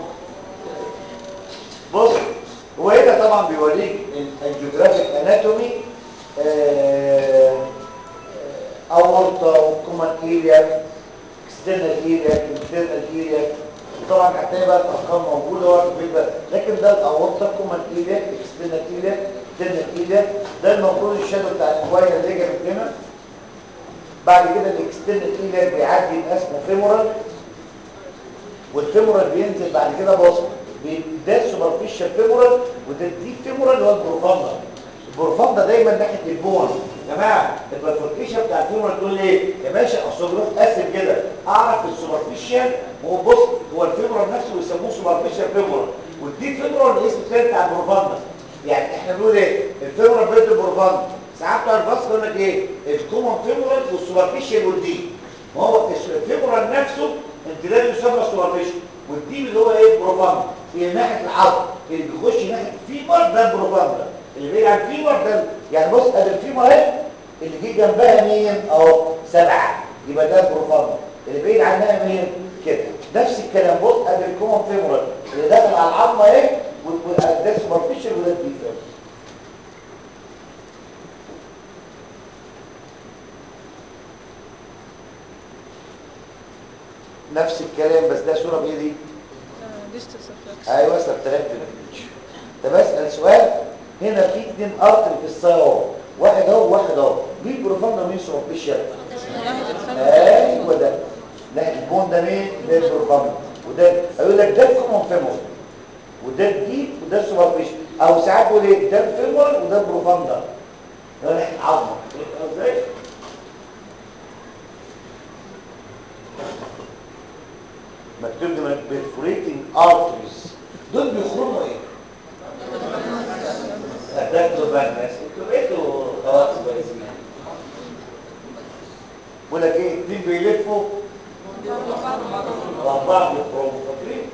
بص هو هنا طبعا بيوريك الجيوغرافيك اناتومي اورطه وكومان اريا اكس اكسترنال ايريا انترنال ايريا وطبعا هتلاقي بقى الارقام موجوده ورا الفيديو لكن ده الاورطه كومن ايريا اكسترنال ايريا انترنال ايريا ده المفروض الشادو بتاع الكواير ليجامنت هنا بعد كده الاكسترنال ايريا بيعدي اسمه فيمورال والفيمورال بينزل بعد كده بوسط ده سوبرفيشال فيمورال وده الديب فيمورال اللي هو البروفاندا البروفاندا دايما ناحيه البون يا جماعه البرفوركيشن بتاع الفيمورال تقول لي ايه يا باشا اصل بروح قاسم كده اعرف السوبرفيشال هو بص هو الفيمورال نفسه بيسموه سوبرفيشال فيمورال والديب فيمورال الاسم الثاني بتاع البروفاندا يعني احنا بنقول ايه الفيمورال بيد البروفاندا ساعات بتوع الفاسك يقول لك ايه الكومن فيمورال والسوبرفيشال والديب ما هو الفيمورال نفسه امتداد يسمى سوبرفيشال والديب اللي هو ايه بروفاندا في ناحيه العظم اللي بيخش ناحيه الفيمر ده البروفاندا اللي بعيد عن الفيمر ده يعني بص ادي الفيمر اهي اللي جه جنبها مين اهو سبعه يبقى ده البروفاندا اللي بعيد عنها مين كده نفس الكلام بص ادي الكومن فيمورال اللي داخل على العظمه اهي وده سوبرفيشال وده الديب نفس الكلام بس ده صوره بايه دي ديستال سفلكس ايوه سبتراكت طب اسال سؤال هنا في اثنين ارتر في السياره واحد اهو وواحد اهو مين بروفاندا ومين سوبرفيشال ناحية الفم ايوه ده لا البون ده مين ده البروفاندا وده يقول لك ده الكومون فيمور وده الديب وده السوبرفيشال او ساعات يقول ايه ده الفيمور وده البروفاندا ده ناحيه العظمه فهمت ازاي مكتوب لي perforating arteries دول بيخرجوا ايه؟ هتاكلوا بقى الناس انتوا بقيتوا خلاص كويسين بقول لك ايه اتنين بيلفوا واربعه بيخرجوا فاكرين؟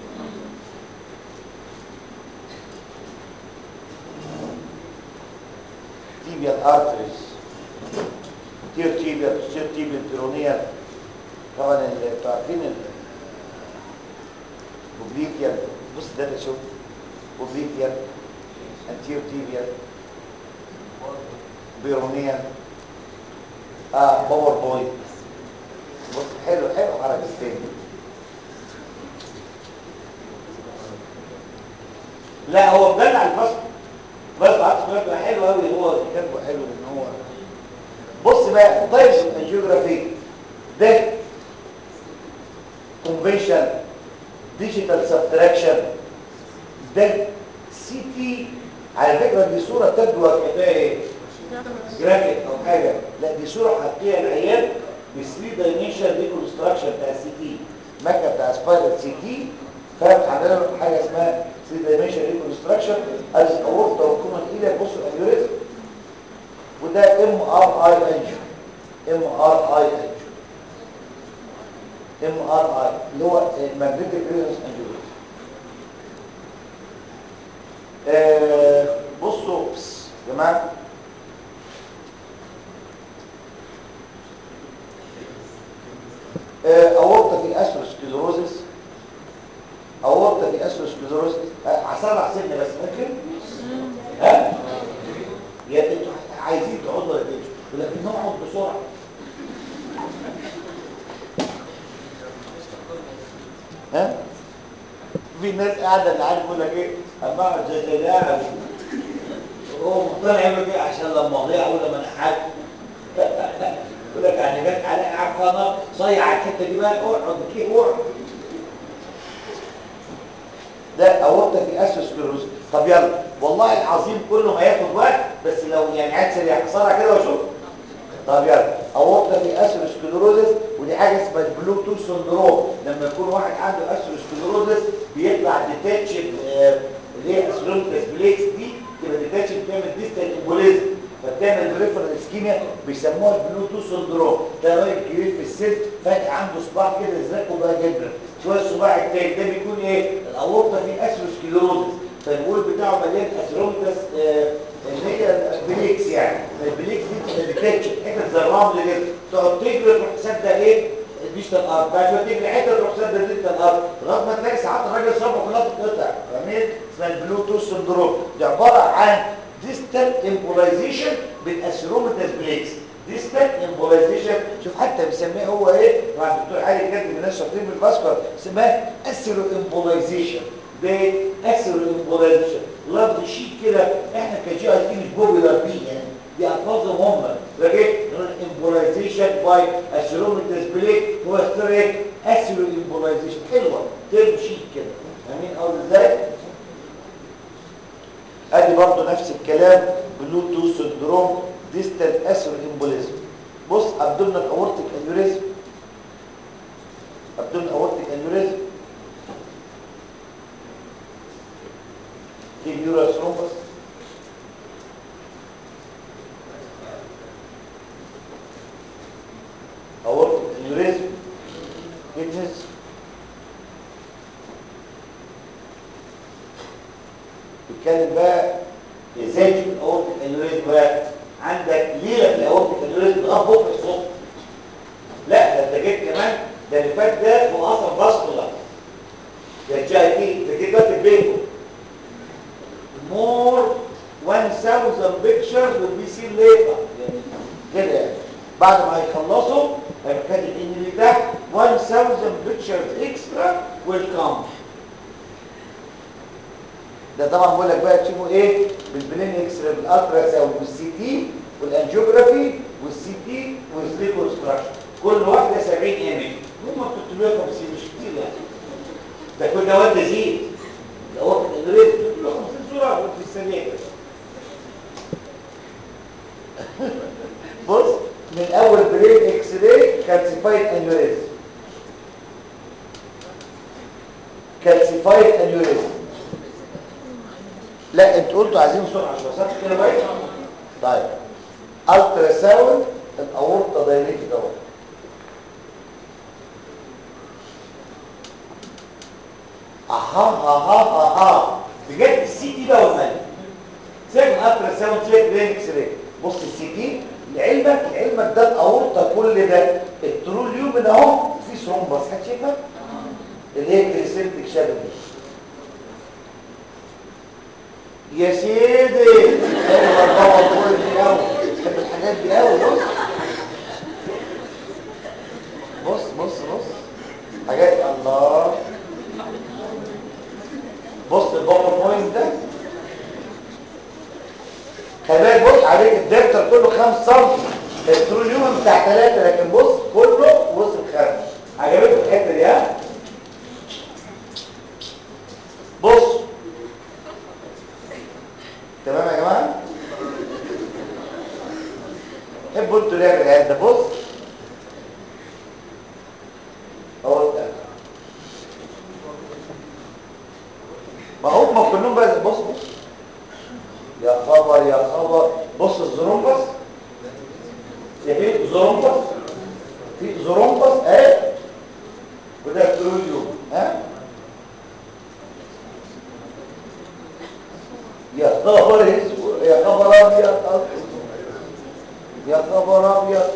tibial arteries تير تيبيال تير تيبيال بيرونيال طبعا ال- انتوا عارفين ال- اوبليكيال بص ده اللي شوف اوبليكيال انتير تيبيال بيرونيال اه باور بوي بص حلو حلو حركه تاني لا هو مدلع الفصل بس عارف بيبقى حلو قوي هو كاتبه حلو ان هو بص بقى طيب الجيوغرافي ده كونفنشن ديجيتال سبتراكشن ده سي تي على فكره دي صوره تبدو كفايه ايه جرافيك او حاجه لا دي صوره حقيقيه العيان ب 3 دايمنشن ريكونستراكشن بتاع السي تي مكه بتاع سبايرال سي تي فاهم عندنا له حاجه اسمها 3 دايمنشن ريكونستراكشن از اورتا وكومن ايلك بصوا الانيوريزم وده ام ار اي انجو ام ار اي انجو ام ار اي اللي هو الماجنتيك ريزونانس انجيوجرافي آه بصوا بس يا جماعه آه اورطه في اسروسكليروزس اورطه في اسروسكليروزس هصلح سنه بس ممكن ها يا انتوا عايزين تقعدوا ولا تمشوا ولكن نقعد بسرعه ها في ناس قاعده اللي عارف يقول لك ايه اما اقعد زي اللاعب هو مقتنع يعمل كده عشان لما اضيع اقول لما انا حاج يقول لك يعني جت على قاعد فانا صيع الحته دي بقى اقعد كده اقعد ده اورطه في اسوسكليروز طب يلا والله العظيم كله ما ياخد وقت بس لو يعني عاد سريع بسرعه كده واشوف طب يلا اورطه في اسوسكليروزس ودي حاجه اسمها البلوتوث سندروم لما يكون واحد عنده اسوسكليروزس بيطلع ديتاتشن اللي هي اسلومتس بليكس دي تبقى ديتاتشن بتعمل ديستال امبوليزم فبتعمل بريفرال اسكيميا بيسموها البلوتوث سندروم ده راجل كبير في السن فجاه عنده صباع كده ازرق بقى جدا شويه الصباع التاني ده بيكون ايه الاورطه فيه اسوسكليروزس فالبول بتاعه مليان اسلومتس آه اللي هي البليكس يعني البليكس دي بتبقى ديتاتشن حته زي الرمل كده تقعد تجري تروح سادة ايه الديجيتال ارت بعد شويه تجري حته تروح سادة الديجيتال ارت لغايه ما تلاقي ساعات الراجل صبعه كلها تتقطع فاهمين اسمها البلوتوث سندروم دي عباره عن ديستال امبولايزيشن بالاسيرومتاس بليكس ديستال امبولايزيشن شوف حتى بيسميه هو ايه طبعا الدكتور علي كاتب من الناس شاطرين في الفاسكولار اسمها اسيرو امبولايزيشن ده اسيرو امبولايزيشن لفظ شيك كده احنا كجي اي تي مش بوبيلار بيه يعني دي الفاظهم هم لكن امبولايزيشن باي اسيرومترس بليك هو ستريك اسيرو امبولايزيشن حلوه ترم شيك كده فاهمين اقول ازاي؟ ادي برضو نفس الكلام بلوتو سندروم ديستال اسر امبوليزم بص ابدومينال اورتيك انيوريزم ابدومينال اورتيك انيوريزم في نيورال ثرومبس اورتيك انيوريزم كيدنس بيتكلم بقى ازاي تشوف الاورتيك انيوريزم بقى عندك ليله في الاورتيك انيوريزم اه بكره الصبح لا ده انت جيت كمان ده اللي فات ده هو اصلا فاسكولار ده الجي اي تي ده جيت دلوقتي بينكم more 1000 pictures will be seen later يعني كده يعني بعد ما هيخلصوا هيبقى كاتب ان اللي تحت 1000 pictures extra will come ده طبعا بقول لك بقى تشوفوا ايه بالبلين اكس راي بالالترا ساوند والسي تي والانجيوجرافي والسي تي والريكونستراكشن كل واحده 70 ايمج هم 350 مش كتير يعني ده كل ده واد زيد ده وقت الانجليزي 350 صوره في الثانيه كده بص من اول برين اكس راي كالسيفايد انيوريزم كالسيفايد انيوريزم لا انت قلتوا عايزين سرعه شويه صح كده كويس طيب الترا ساوند الاورطه دايليتد اهو اها اها اها بجد السي تي بقى والمال سيبك من الترا ساوند سيبك من اكس راي بص السي تي لعلمك لعلمك ده الاورطه كل ده التروليوم من اهو في ثرومبس هتشوفها اللي هي كريسنتك شابل دي يا سيدي ايوه بابا كل دي قوي بحب الحاجات دي قوي بص بص بص بص حاجات الله بص البابا بوينت ده خلي بالك بص عليك الدفتر كله 5 سم التروليوم بتاع 3 لكن بص كله وصل 5 عجبتك الحته دي ها بص تمام يا جماعه حبوا انتوا لعب العيال ده بص اهو ده ما هم كلهم بقى بص بص يا خبر يا خبر بص الزرومبس شايفين زرومبس في زرومبس اهي وده كلوريوم ها يا خبر اسود يا خبر ابيض يا خبر ابيض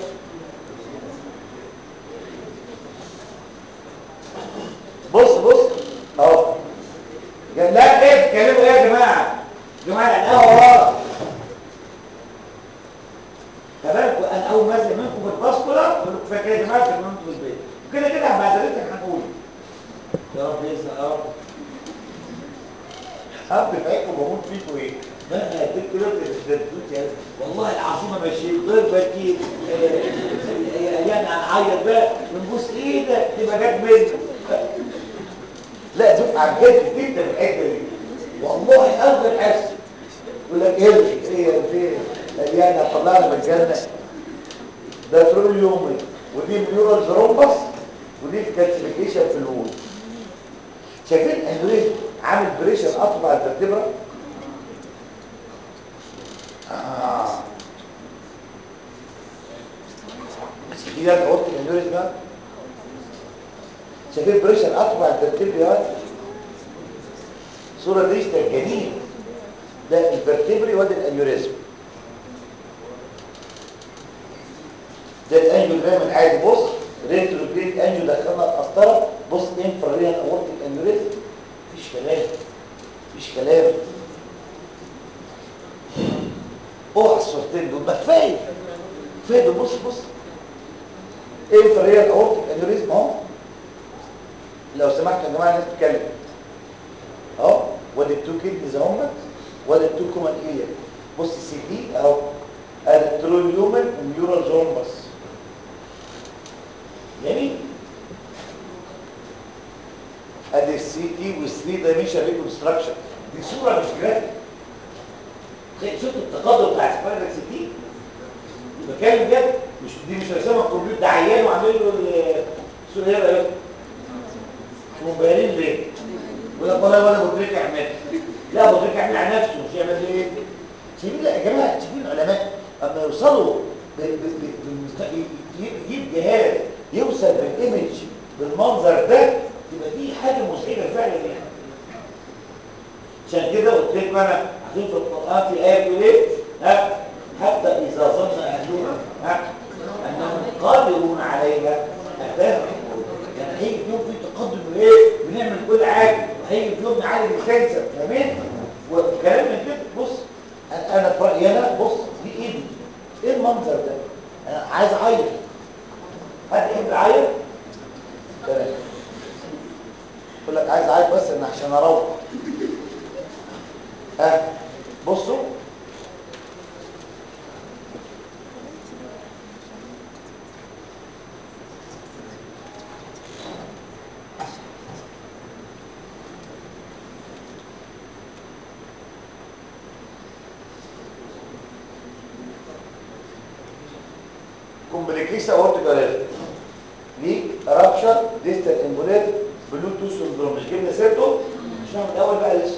بص بص اهو قال لا ايه بتتكلموا ايه يا جماعه يا جماعه القهوه ورا فبالكم انا اول ما انزل منكم بالباسكولا اقول لكم فاكر يا جماعه كان انتوا في البيت وكده كده بعد ذلك هنقول يا رب يسلم يا رب حب في عينكم بموت فيكم ايه مهما اديت دلوقتي تدوت يعني والله العظيم ما ماشي ضربه كتير يعني هنعيط بقى ونبوس ايدك تبقى جت منك لا دفعه بجد جدا في الحته دي والله اول حس يقول لك ايه ايه فين يعني طلعنا من الجنه ده ترول يومي ودي نيورال ثرومبس ودي كالسيفيكيشن في الوول شايفين انوريزم عامل بريشر اطبع على الفرتبرا آه. دي ده قلت الانوريزم ده شايفين بريشر اطبع على الفرتبرا صورة ديجيتال جميل ده الفرتبري وده الانوريزم ده الانجيوجرام العادي بص ريتروجريد انجيو دخلنا القسطره بص انفراريان اورتيك انوريزم مفيش كلام مفيش كلام اوعى الصورتين دول ما كفايه كفايه دول بص بص انفراريان اورتيك انيوريزم اهو لو سمحتوا يا جماعه الناس تتكلم اهو وادي التو كيدنيز اهم وادي التو كومن ايليا بص السي دي اهو ادي التروليومن والنيورال زومبس جميل ادي السي دي والثري دايمنشن ريكونستراكشن دي صوره مش جرافيك شفت التقدم بتاع سبايرال سي دي بتكلم جد مش دي مش رسامه الكمبيوتر ده عيان وعامل له الصوره ايه رايك مبهرين ليه يقول لك والله ولا مدرك اعمال لا مدرك اعمال على نفسه مش يعمل ايه سيبين يا جماعه سيبين العلماء اما يوصلوا ب- ب- ب- بالمست- ي- ي- يجيب جهاز يوصل بالايمج بالمنظر ده يبقى دي حاجه مزعجه فعلا يعني عشان كده قلت لكم انا عارفين في القران في ايه بتقول ايه ها حتى اذا ظن اهلها ها انهم قادرون عليها اتاهم يعني هيجي في يوم في تقدم ايه بنعمل كل حاجه وهيجي في يوم نعالج الكانسر فاهمين وكلام من كده بص انا أنا في رايي انا بص دي ايدي ايه المنظر ده انا عايز اعيط حد يحب يعيط تمام يقول لك عايز اعيط بس ان عشان اروح ها بصوا كومبليكيشن اورتيك اريزم ليك رابشر ديستال امبوليز بلوتوث سندروم مش جبنا سيرته مش من الاول بقى لسه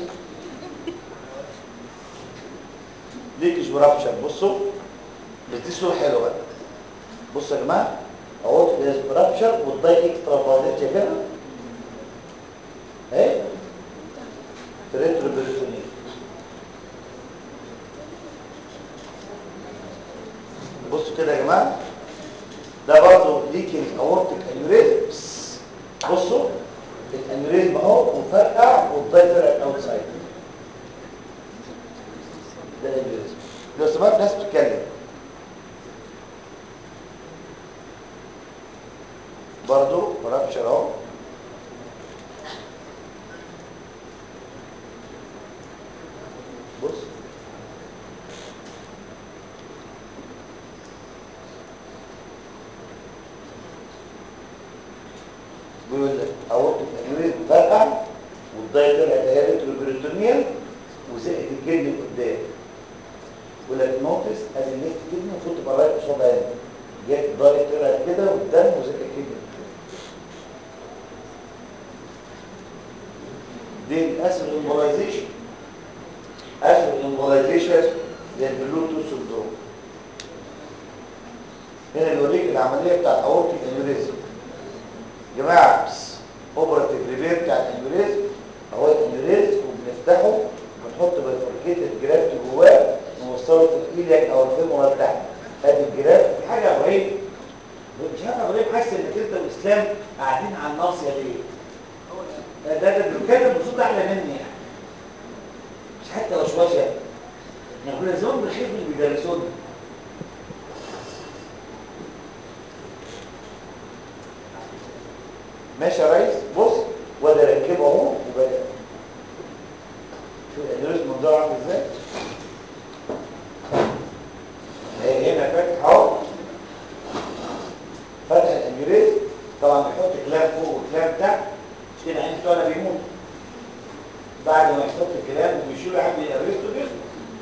ليكش ورابشر بصوا بس دي صوره حلوه بقى بصوا يا جماعه اورتيك رابشر والضاي اكسترا فاضيت شايفينها اهي ريترو بريتونيل بصوا كده يا جماعه ده برضه ليكنج اورتيك انيوريزم بصوا الانيوريزم اهو وفرقع والضاي طلع اوتسايد ده الانيوريزم لو سمعت ناس بتتكلم برضه رابشر اهو بص بيقول لك اورتك انيوريزم فرقع والضاي طلع دايره البريتونيال وزقت الجن قدام يقول لك نوتس ادي الليفت كدني المفروض تبقى رايح قصادها هنا جت الضاي طلعت كده والدم وزق الكدني دي الاسر امبولايزيشن اسر امبولايزيشن للبلوتوث سندروم هنا بيوريك العمليه بتاعت اورتيك انيوريزم جماعه اوبراتيف ريبير بتاع الانيوريزم اهو الانيوريزم وبنفتحه بنحط بيفوركيتد جرافت جواه نوصله في الايلياك او الفيمورال تحت ادي الجرافت في حاجه يا ابراهيم مش عارف يا ابراهيم حاسس انك انت واسلام قاعدين على الناصيه ليه؟ ده ده ده بيتكلم بصوت اعلى مني يعني مش حتى وشوشه احنا كنا زمان بنخاف اللي بيدرسونا ماشي يا ريس بص وده ركبه اهو وبدا شوف الانيوريزم منظره عامل ازاي اهي هنا فاتح اهو فتح الانيوريزم طبعا بيحط كلام فوق وكلام تحت مش كده عين بتوعنا بيموت بعد ما يحط الكلام وبيشيل عند الارستو جسمه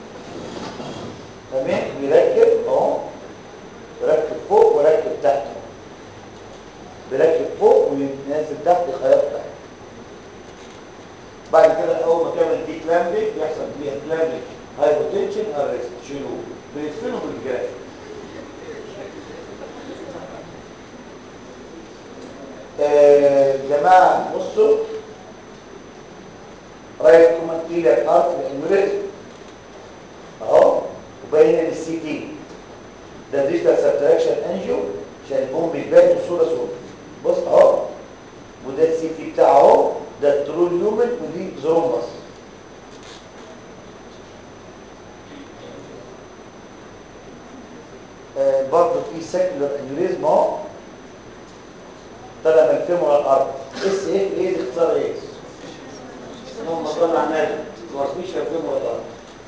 تمام بيركب اهو يركب فوق ويركب تحت بيركب فوق وينزل تحت خياط تحت بعد كده اول ما تعمل دي كلامبنج بيحصل بيها كلامبنج هايبوتنشن ارست شيلوه بيدفنوا بالجراف آه جماعه بصوا رايت كومن ايلك ارت الانوريزم اهو وبين السي تي ده ديجيتال سبتراكشن انجيو عشان البوم بيبان بصوره صوره بص اهو وده السي تي بتاعه اهو ده الترول يومن ودي زرومبس آه برضه في سيكولر انيوريزم اهو طلع من الفيمورال الارض اس اف ايه دي اختصار ايه اللهم صل على النبي سوبرفيشال فيمورال الارض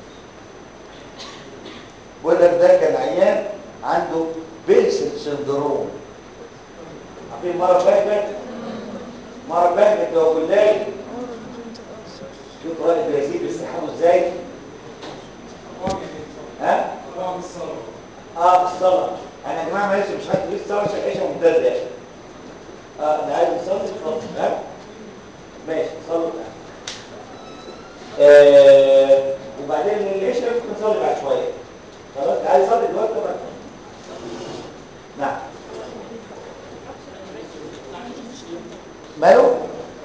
بقول لك ده كان عيان عنده بيلسل سندروم عارفين مره فاتت مره فاتت لو بالله شوف رائد يزيد بيستحموا ازاي ها اه الصلاه انا يا جماعه معلش مش هدي الصلاه عشان العيشه ممتازه يعني اه انا عايز نصلي اتفضل ها ماشي صلوا تعالى آه وبعدين العيشه ممكن نصلي بعد شويه خلاص عايز اصلي دلوقتي طبعا نعم ماله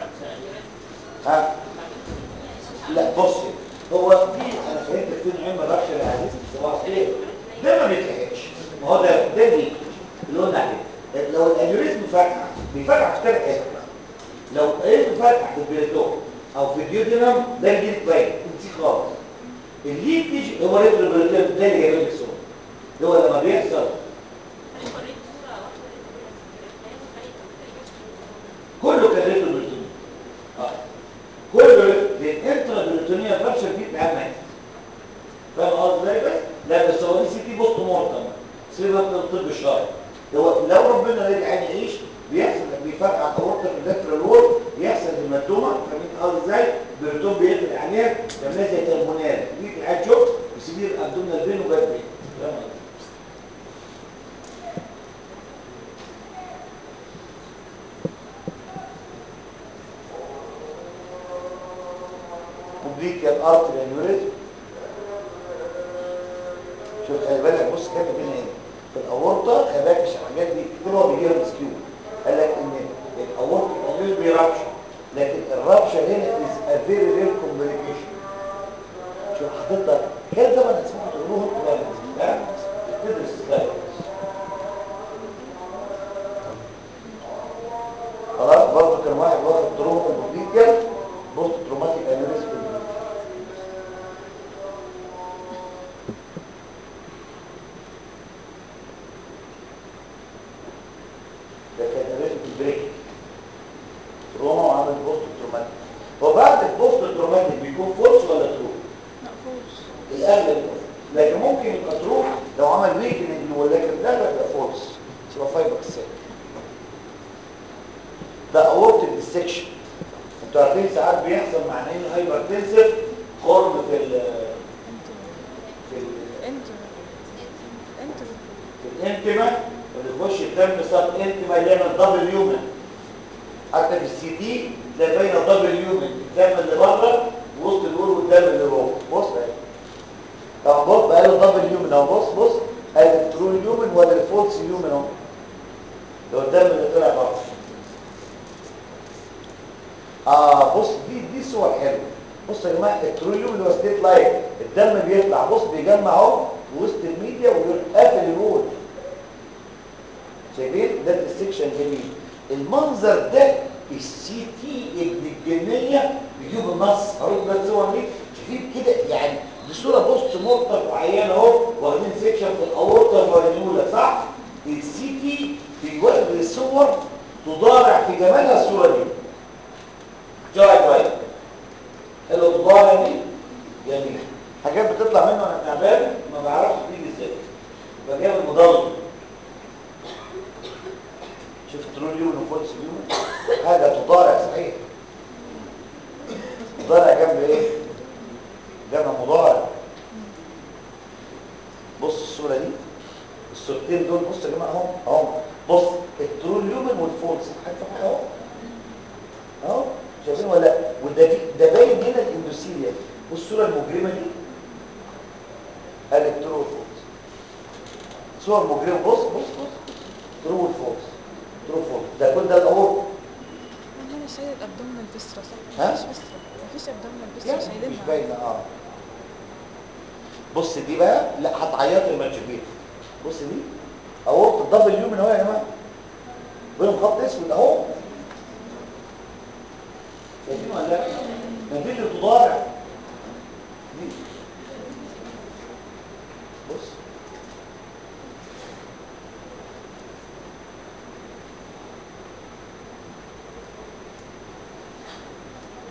ها لا بصي هو في انا فهمت في نوعين من الربشه العزيز هو ايه ده ما بيتلحقش ما هو ده ده دي اللي قلنا عليه لو الانيوريزم فاتحه بيفتح في ثلاث حتت لو الانيوريزم فاتح في البريتون او في الديودينم ده الجديد باين انت خالص الليكج هو ريتروبريتون ده اللي جايب لك الصوره هو لما بيحصل كله كان ريتروبريتون اه كله الانترا بريتونيا فراكشر دي اتعمل فاهم قصدي ازاي بس لا بس هو دي سي تي بوست مورتم سيبك من الطب الشرعي هو لو ربنا رجع يعيش بيحصل بيفرقع اورطه في اللاترال وول يحصل هيماتوما فاهمين قصدي ازاي البريتون بيقفل عليها تعملها زي ترمونال دي العيال شوف يسيب الابدومينال بين وجاب بين فاهم قصدي اوبليكيال ارتري انيوريزم شوف خلي بالك بص كاتب هنا ايه في الاورطه خلي بالك الحاجات دي كتير هو بيجي لها مسكيو قال لك ان الاورطه الانيوريزم بيرابشر لكن الرابشر هنا از ا فيري رير كومبليكيشن شوف حضرتك كده طبعا اسمه تقولوه انتوا ها تدرس ازاي خلاص برضه كان واحد واخد تروما اوبليكيال بوست تروماتيك انيوريزم ده كان ريزم بريك تروما وعمل بوست تروماتيك هو بعد البوست تروماتيك بيكون فولس ولا ترو مقفوش الاغلب لكن ممكن يبقى ترو لو عمل ويكننج ولكن ده بيبقى فولس يبقى فايبر سيل ده اورتيك ديسكشن انتوا عارفين ساعات بيحصل مع عين هايبرتنسيف خرم في ال في ال انت انت في الانتما اللي يخش الدم صار انتما يعمل دبل يومن حتى في السي دي تلاقي باينه دبل يومن الدم اللي بره وسط القول والدم اللي جوه بص اهي طب بص بقى له دبل يومن اهو بص بص ادي الترو يومن ولا الفولس يومن اهو لو الدم اللي طلع بره اه بص دي دي صور حلوه بص يا جماعه التروليوم اللي هو ستيت لايت الدم بيطلع بص بيجمع اهو وسط الميديا ويروح قافل الوول شايفين ده السكشن جميل المنظر ده السي تي ابن الجنيه بيجيب النص هقول ده الصور دي شايفين كده يعني دي صوره بوست مورتم معينه اهو واخدين سكشن في الاورطه ورينولا صح السي تي بيوري الصور تضارع في جمالها الصوره دي جاي كويس حلو الضارع دي جميل حاجات بتطلع منه وانا تعبان ما بعرفش تيجي ازاي يبقى جايب المضلل شوف تروليون وفولس يوم حاجه تضارع صحيح مضارع جنب ايه جنب مضارع بص الصوره دي الصورتين دول بص يا جماعه اهو اهو بص التروليومن والفولس حاجه اهو اهو شايفين ولا لا؟ وده في ده باين هنا الاندوسيليا والصوره المجرمه دي الكترو فولس صور مجرمه بص بص بص ترو فولس ترو فولس ده كل ده الاورط انا هنا شايل الابدومينال فيسترا صح ها؟ مفيش فيسترا مفيش ابدومينال فيسترا يعني مش شايلينها باينه اه بص دي بقى لا هتعيطي لما تشوفيها بص دي اورط الدبل يو من اهو يا جماعه بينهم خط اسود اهو شايفين ولا لا؟ ما دي اللي تضارع دي بص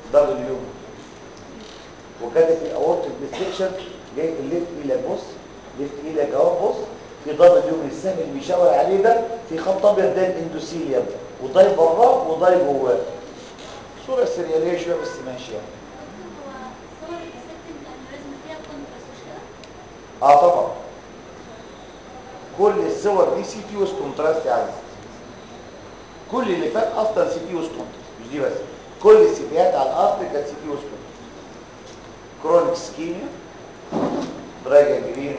دبل يوم وكاتب في اورتيك ديستكشن جاي الليفت الى بص ليفت الى جواب بص في دبل يوم السهم اللي بيشاور عليه ده في خط ابيض ده الاندوثيليوم وضايب براه وضايب جواه صوره سرياليه شويه بس ماشي يعني هو صور السيستم الانوريزم فيها كونتراست مش كده؟ اه طبعا كل الصور دي سي تي ويز كونتراست يا عزيزي كل اللي فات اصلا سي تي ويز كونتراست مش دي بس كل السيتيات على الارض كانت سي تي ويز كونتراست كرونيك سكيميا دراجا جرين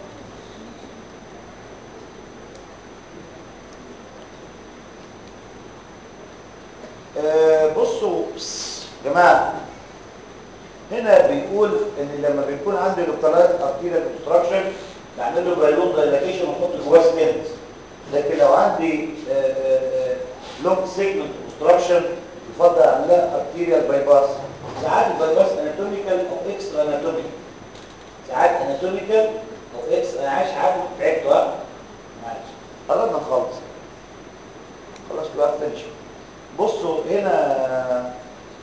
آه بصوا بس، يا جماعه هنا بيقول ان لما بيكون عندي لوكالايز ارتيريال اوبستراكشن بعمل له بالون دايلاتيشن واحط جواه ستنت لكن لو عندي لونج سيجمنت اوبستراكشن يفضل اعملها ارتيريال باي باس ساعات الباي باس اناتوميكال او اكسترا اناتوميكال ساعات اناتوميكال او اكس انا عايش عارف تعبت ها معلش قربنا نخلص خلاص بقى فينش بصوا هنا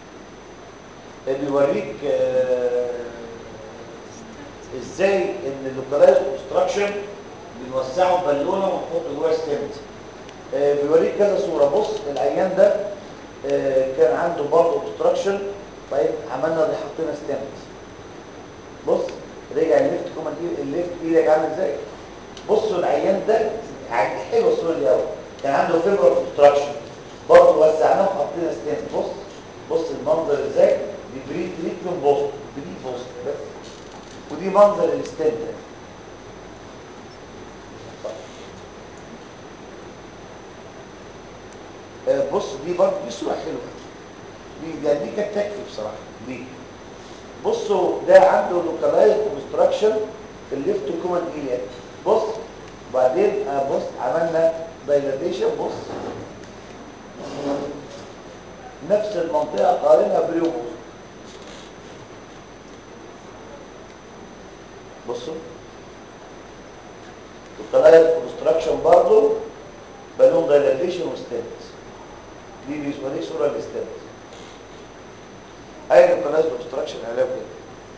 بيوريك آه، ازاي ان اللوكالايز اوبستراكشن بنوسعه بالونه ونحط جواه ستنت آه، بيوريك كذا صوره بص العيان ده آه، كان عنده برضه اوبستراكشن طيب عملنا اللي حطينا ستنت بص رجع الليفت كومان الليفت ايدك عامل ازاي بصوا العيان ده عادي حلو الصوره دي قوي كان عنده فيبرال اوبستراكشن برضه وسعناه وحطينا ستنت بص بص المنظر ازاي دي بري تريتمنت بوست بري بوست بس ودي منظر الستنت آه، بص دي برضه دي صوره حلوه دي يعني دي كانت تكفي بصراحه دي بصوا ده عنده لوكالايزد اوبستراكشن في الليفت كومان ايليا بص وبعدين آه، بص عملنا دايلاتيشن بص نفس المنطقه قارنها بريوموس بصوا لوكالايزد اوبستراكشن برضه بالون دايلاتيشن وستنت دي بالنسبه لي صوره للستنت اي لوكالايزد اوبستراكشن علاج كده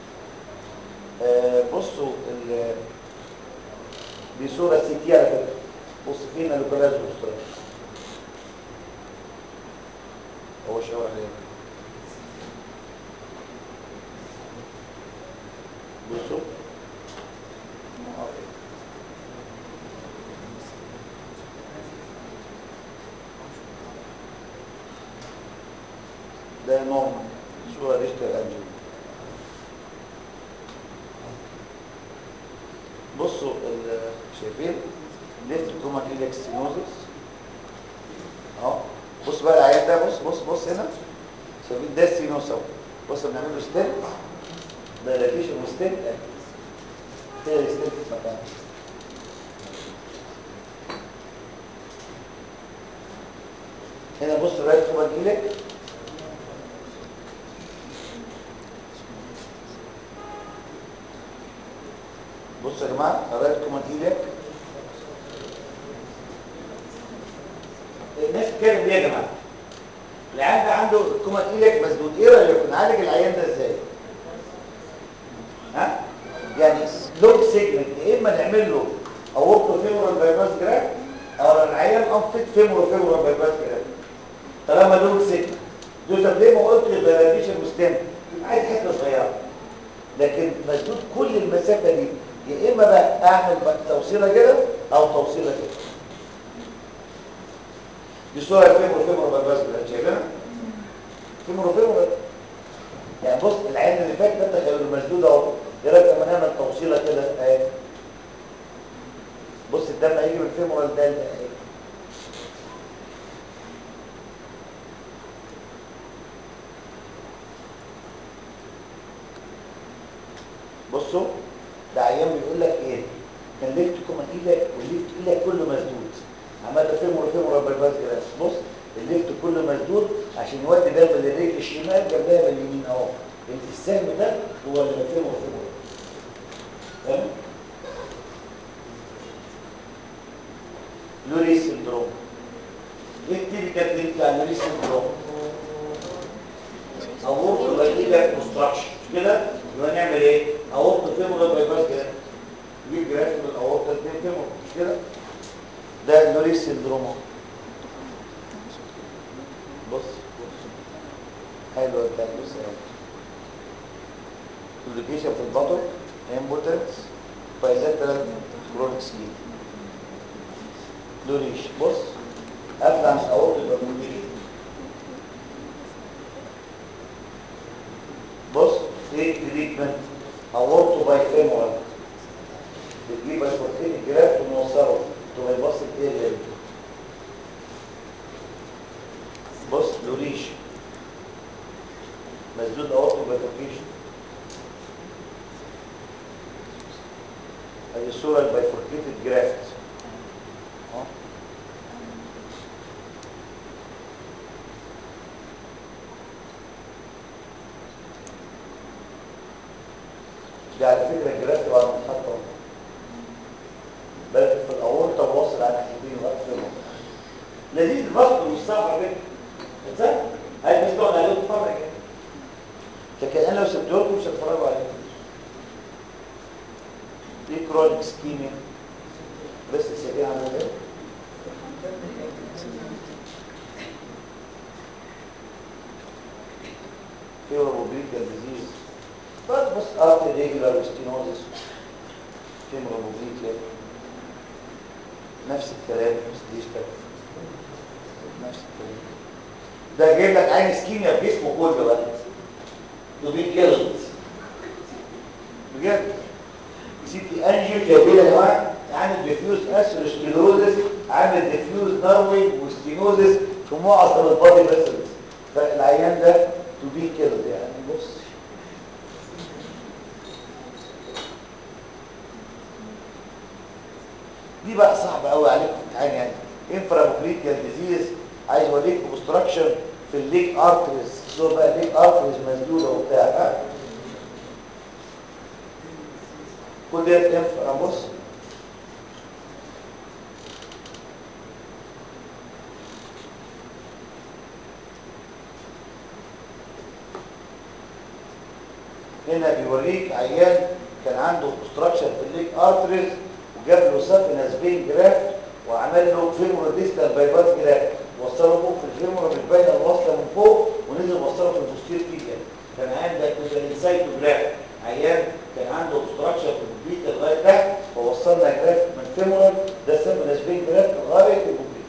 آه بصوا ال دي صوره سي تي على فكره بص فينا لوكالايزد اوبستراكشن هو شاور عليه بصوا ده نوع صورة ريشتر أنجل بصوا ال- شايفين ليفت كومان إيليك ستينوزس اهو بص بقى العيان ده بص بص بص هنا شايفين ده ستينوس اهو بص بنعمل له ستنت دايلاتيشن وستنت كده الستنت في مكانه هنا بص رايت كومان إيليك بصوا يا جماعه رايت كومان إيليك الناس بتتكلم ليه يا جماعه العيان ده عنده الكومان إيليك مسدود ايه رايكم نعالج العيان ده ازاي ها يعني لوك سيجمنت يا اما نعمل له اورتو فيمورال بايباس جراف او العيان انفيت فيمورال فيمورال بايباس جراف طالما لوك سيجمنت دول طب ليه ما قلت دايلاتيشن مستمر عايز حته صغيره لكن مسدود كل المسافه دي يا اما بقى اعمل بقى توصيله كده او توصيله كده دي صوره الفيمور فيمور بالباس كده شايفينها فيمور فيمور يعني بص العين اللي فات ده تخيل المسدود اهو ايه رايك لما نعمل توصيله كده اهي بص الدم هيجي من الفيمورال ده اهي بصوا ده عيان بيقول لك ايه كان ليفت كومان ايدك والليفت ايدك كله مسدود عمال فيمور فيمور بالباس جراس بص الليفت كله مسدود عشان يودي دم للرجل الشمال جنبها باليمين اهو السهم ده هو اللي فيمور فيمور تمام لوري سندروم ايه التيبيكال دي بتاع لوري سندروم اورتو كارد كونستراكشن كده يبقى نعمل ايه اورط فيمورال باي باس كده نجيب جراف من الاورط الاثنين فيمورال مش كده ده لوريس سندروم اهو. بص حلو التاني بص اهي كوميونيكيشن في البطن امبوتنس بايلاترال كرونيك سكين لوريش بص قبل عن الاورط يبقى كوميونيكيشن بص ايه تريتمنت اورتو باي فيمورال بتجيب الفورتين الجراف ونوصله تبقى يبص الاريا دي بص لوريش مسدود اورتو بايفوركيشن ادي الصوره البايفوركيتد جرافت اهو دي على فكره الجرافت بعد ما اتحط اهو بلد في الاورطه واصل على ناحيتين لغايه فين لذيذ البسط مش صعب كده ازاي عايز بس تقعد عليه وتتفرج لكن انا لو سبته لكم مش هتتفرجوا عليه دي كرونيك سكيميا بس السريع عامل ايه فيبروبليكال ديزيز بس بس ارت ريجولار ستينوزس فيبروبليكال نفس الكلام ستيشتك نفس الكلام ده جايب لك عين سكيميا في جسمه كله بقى تو بي كيلد بجد سيتي انجل جايبين يا جماعه عامل ديفيوز اسروسكليروزس عامل ديفيوز ناروينج وستينوزس في معظم البادي فيسلز فالعيان ده تو بي كيلد يعني بص دي بقى صعبه قوي عليكم في الامتحان يعني انفراموكليتيال ديزيز عايز اوريكم اوبستراكشن في الليك ارتريز دول بقى الليك ارتريز مسدوده وبتاع ها كل ده ينفع بص هنا بيوريك عيان كان عنده اوبستراكشن في الليك ارتريز وجاب له سافينس بين جرافت وعمل له فيمورال ديستال بايباس جرافت وصله فوق في الفيمورال مش باينه الوصله من فوق ونزل وصله في البوستير تيبيا كان عندك انسايتو جرافت عيان كان عنده اوبستراكشن في البوبليت لغايه تحت فوصلنا جرافت من فيمورال ده سافينس بين جرافت لغايه البوبليت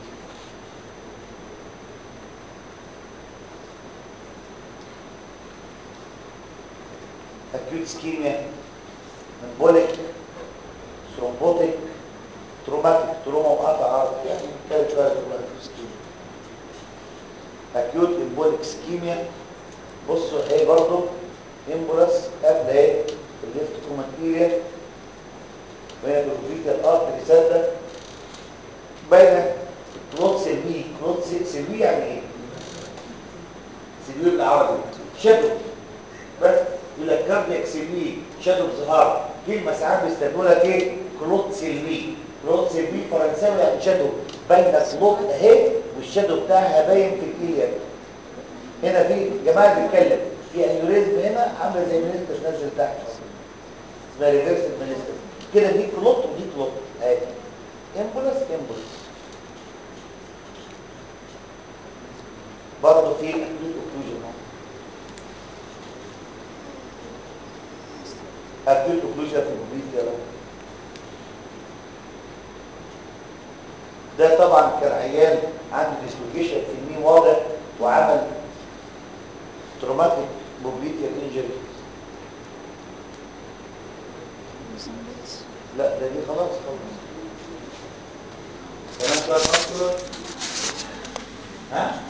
acute ischemia embolic ثرومبوتيك تروماتيك تروما وقطع عرض يعني كانت شويه تروماتيك اسكيميا اكيوت امبوليك اسكيميا بصوا اهي برضه امبولاس قبل اهي الليفت كوماتيريا وهنا الروفيتال ارتري سادة باينه كلوت سلمي كلوت سلمي يعني ايه؟ سلمي بالعربي شادو بس يقول لك كاردياك سلمي شادو بظهار كلمه ساعات بيستخدموا لك ايه؟ كلوت سلمي كلوت سلمي فرنساوي يعني شادو باينه كلوت اهي والشادو بتاعها باين في الايليا هنا في جماعه بيتكلم في انيوريزم هنا عامله زي منستر نازل تحت اسمها ريفرس منستر كده دي كلوت ودي كلوت اهي امبولس امبولس برضه في اكيوت اوكلوجن اكيوت اوكلوجن في البوبيت يا رب ده طبعا كان عيان عنده ديسلوكيشن في الني واضح وعمل تروماتيك بوبليتيال انجري لا ده دي خلاص خلاص كمان شويه ماسكولار ها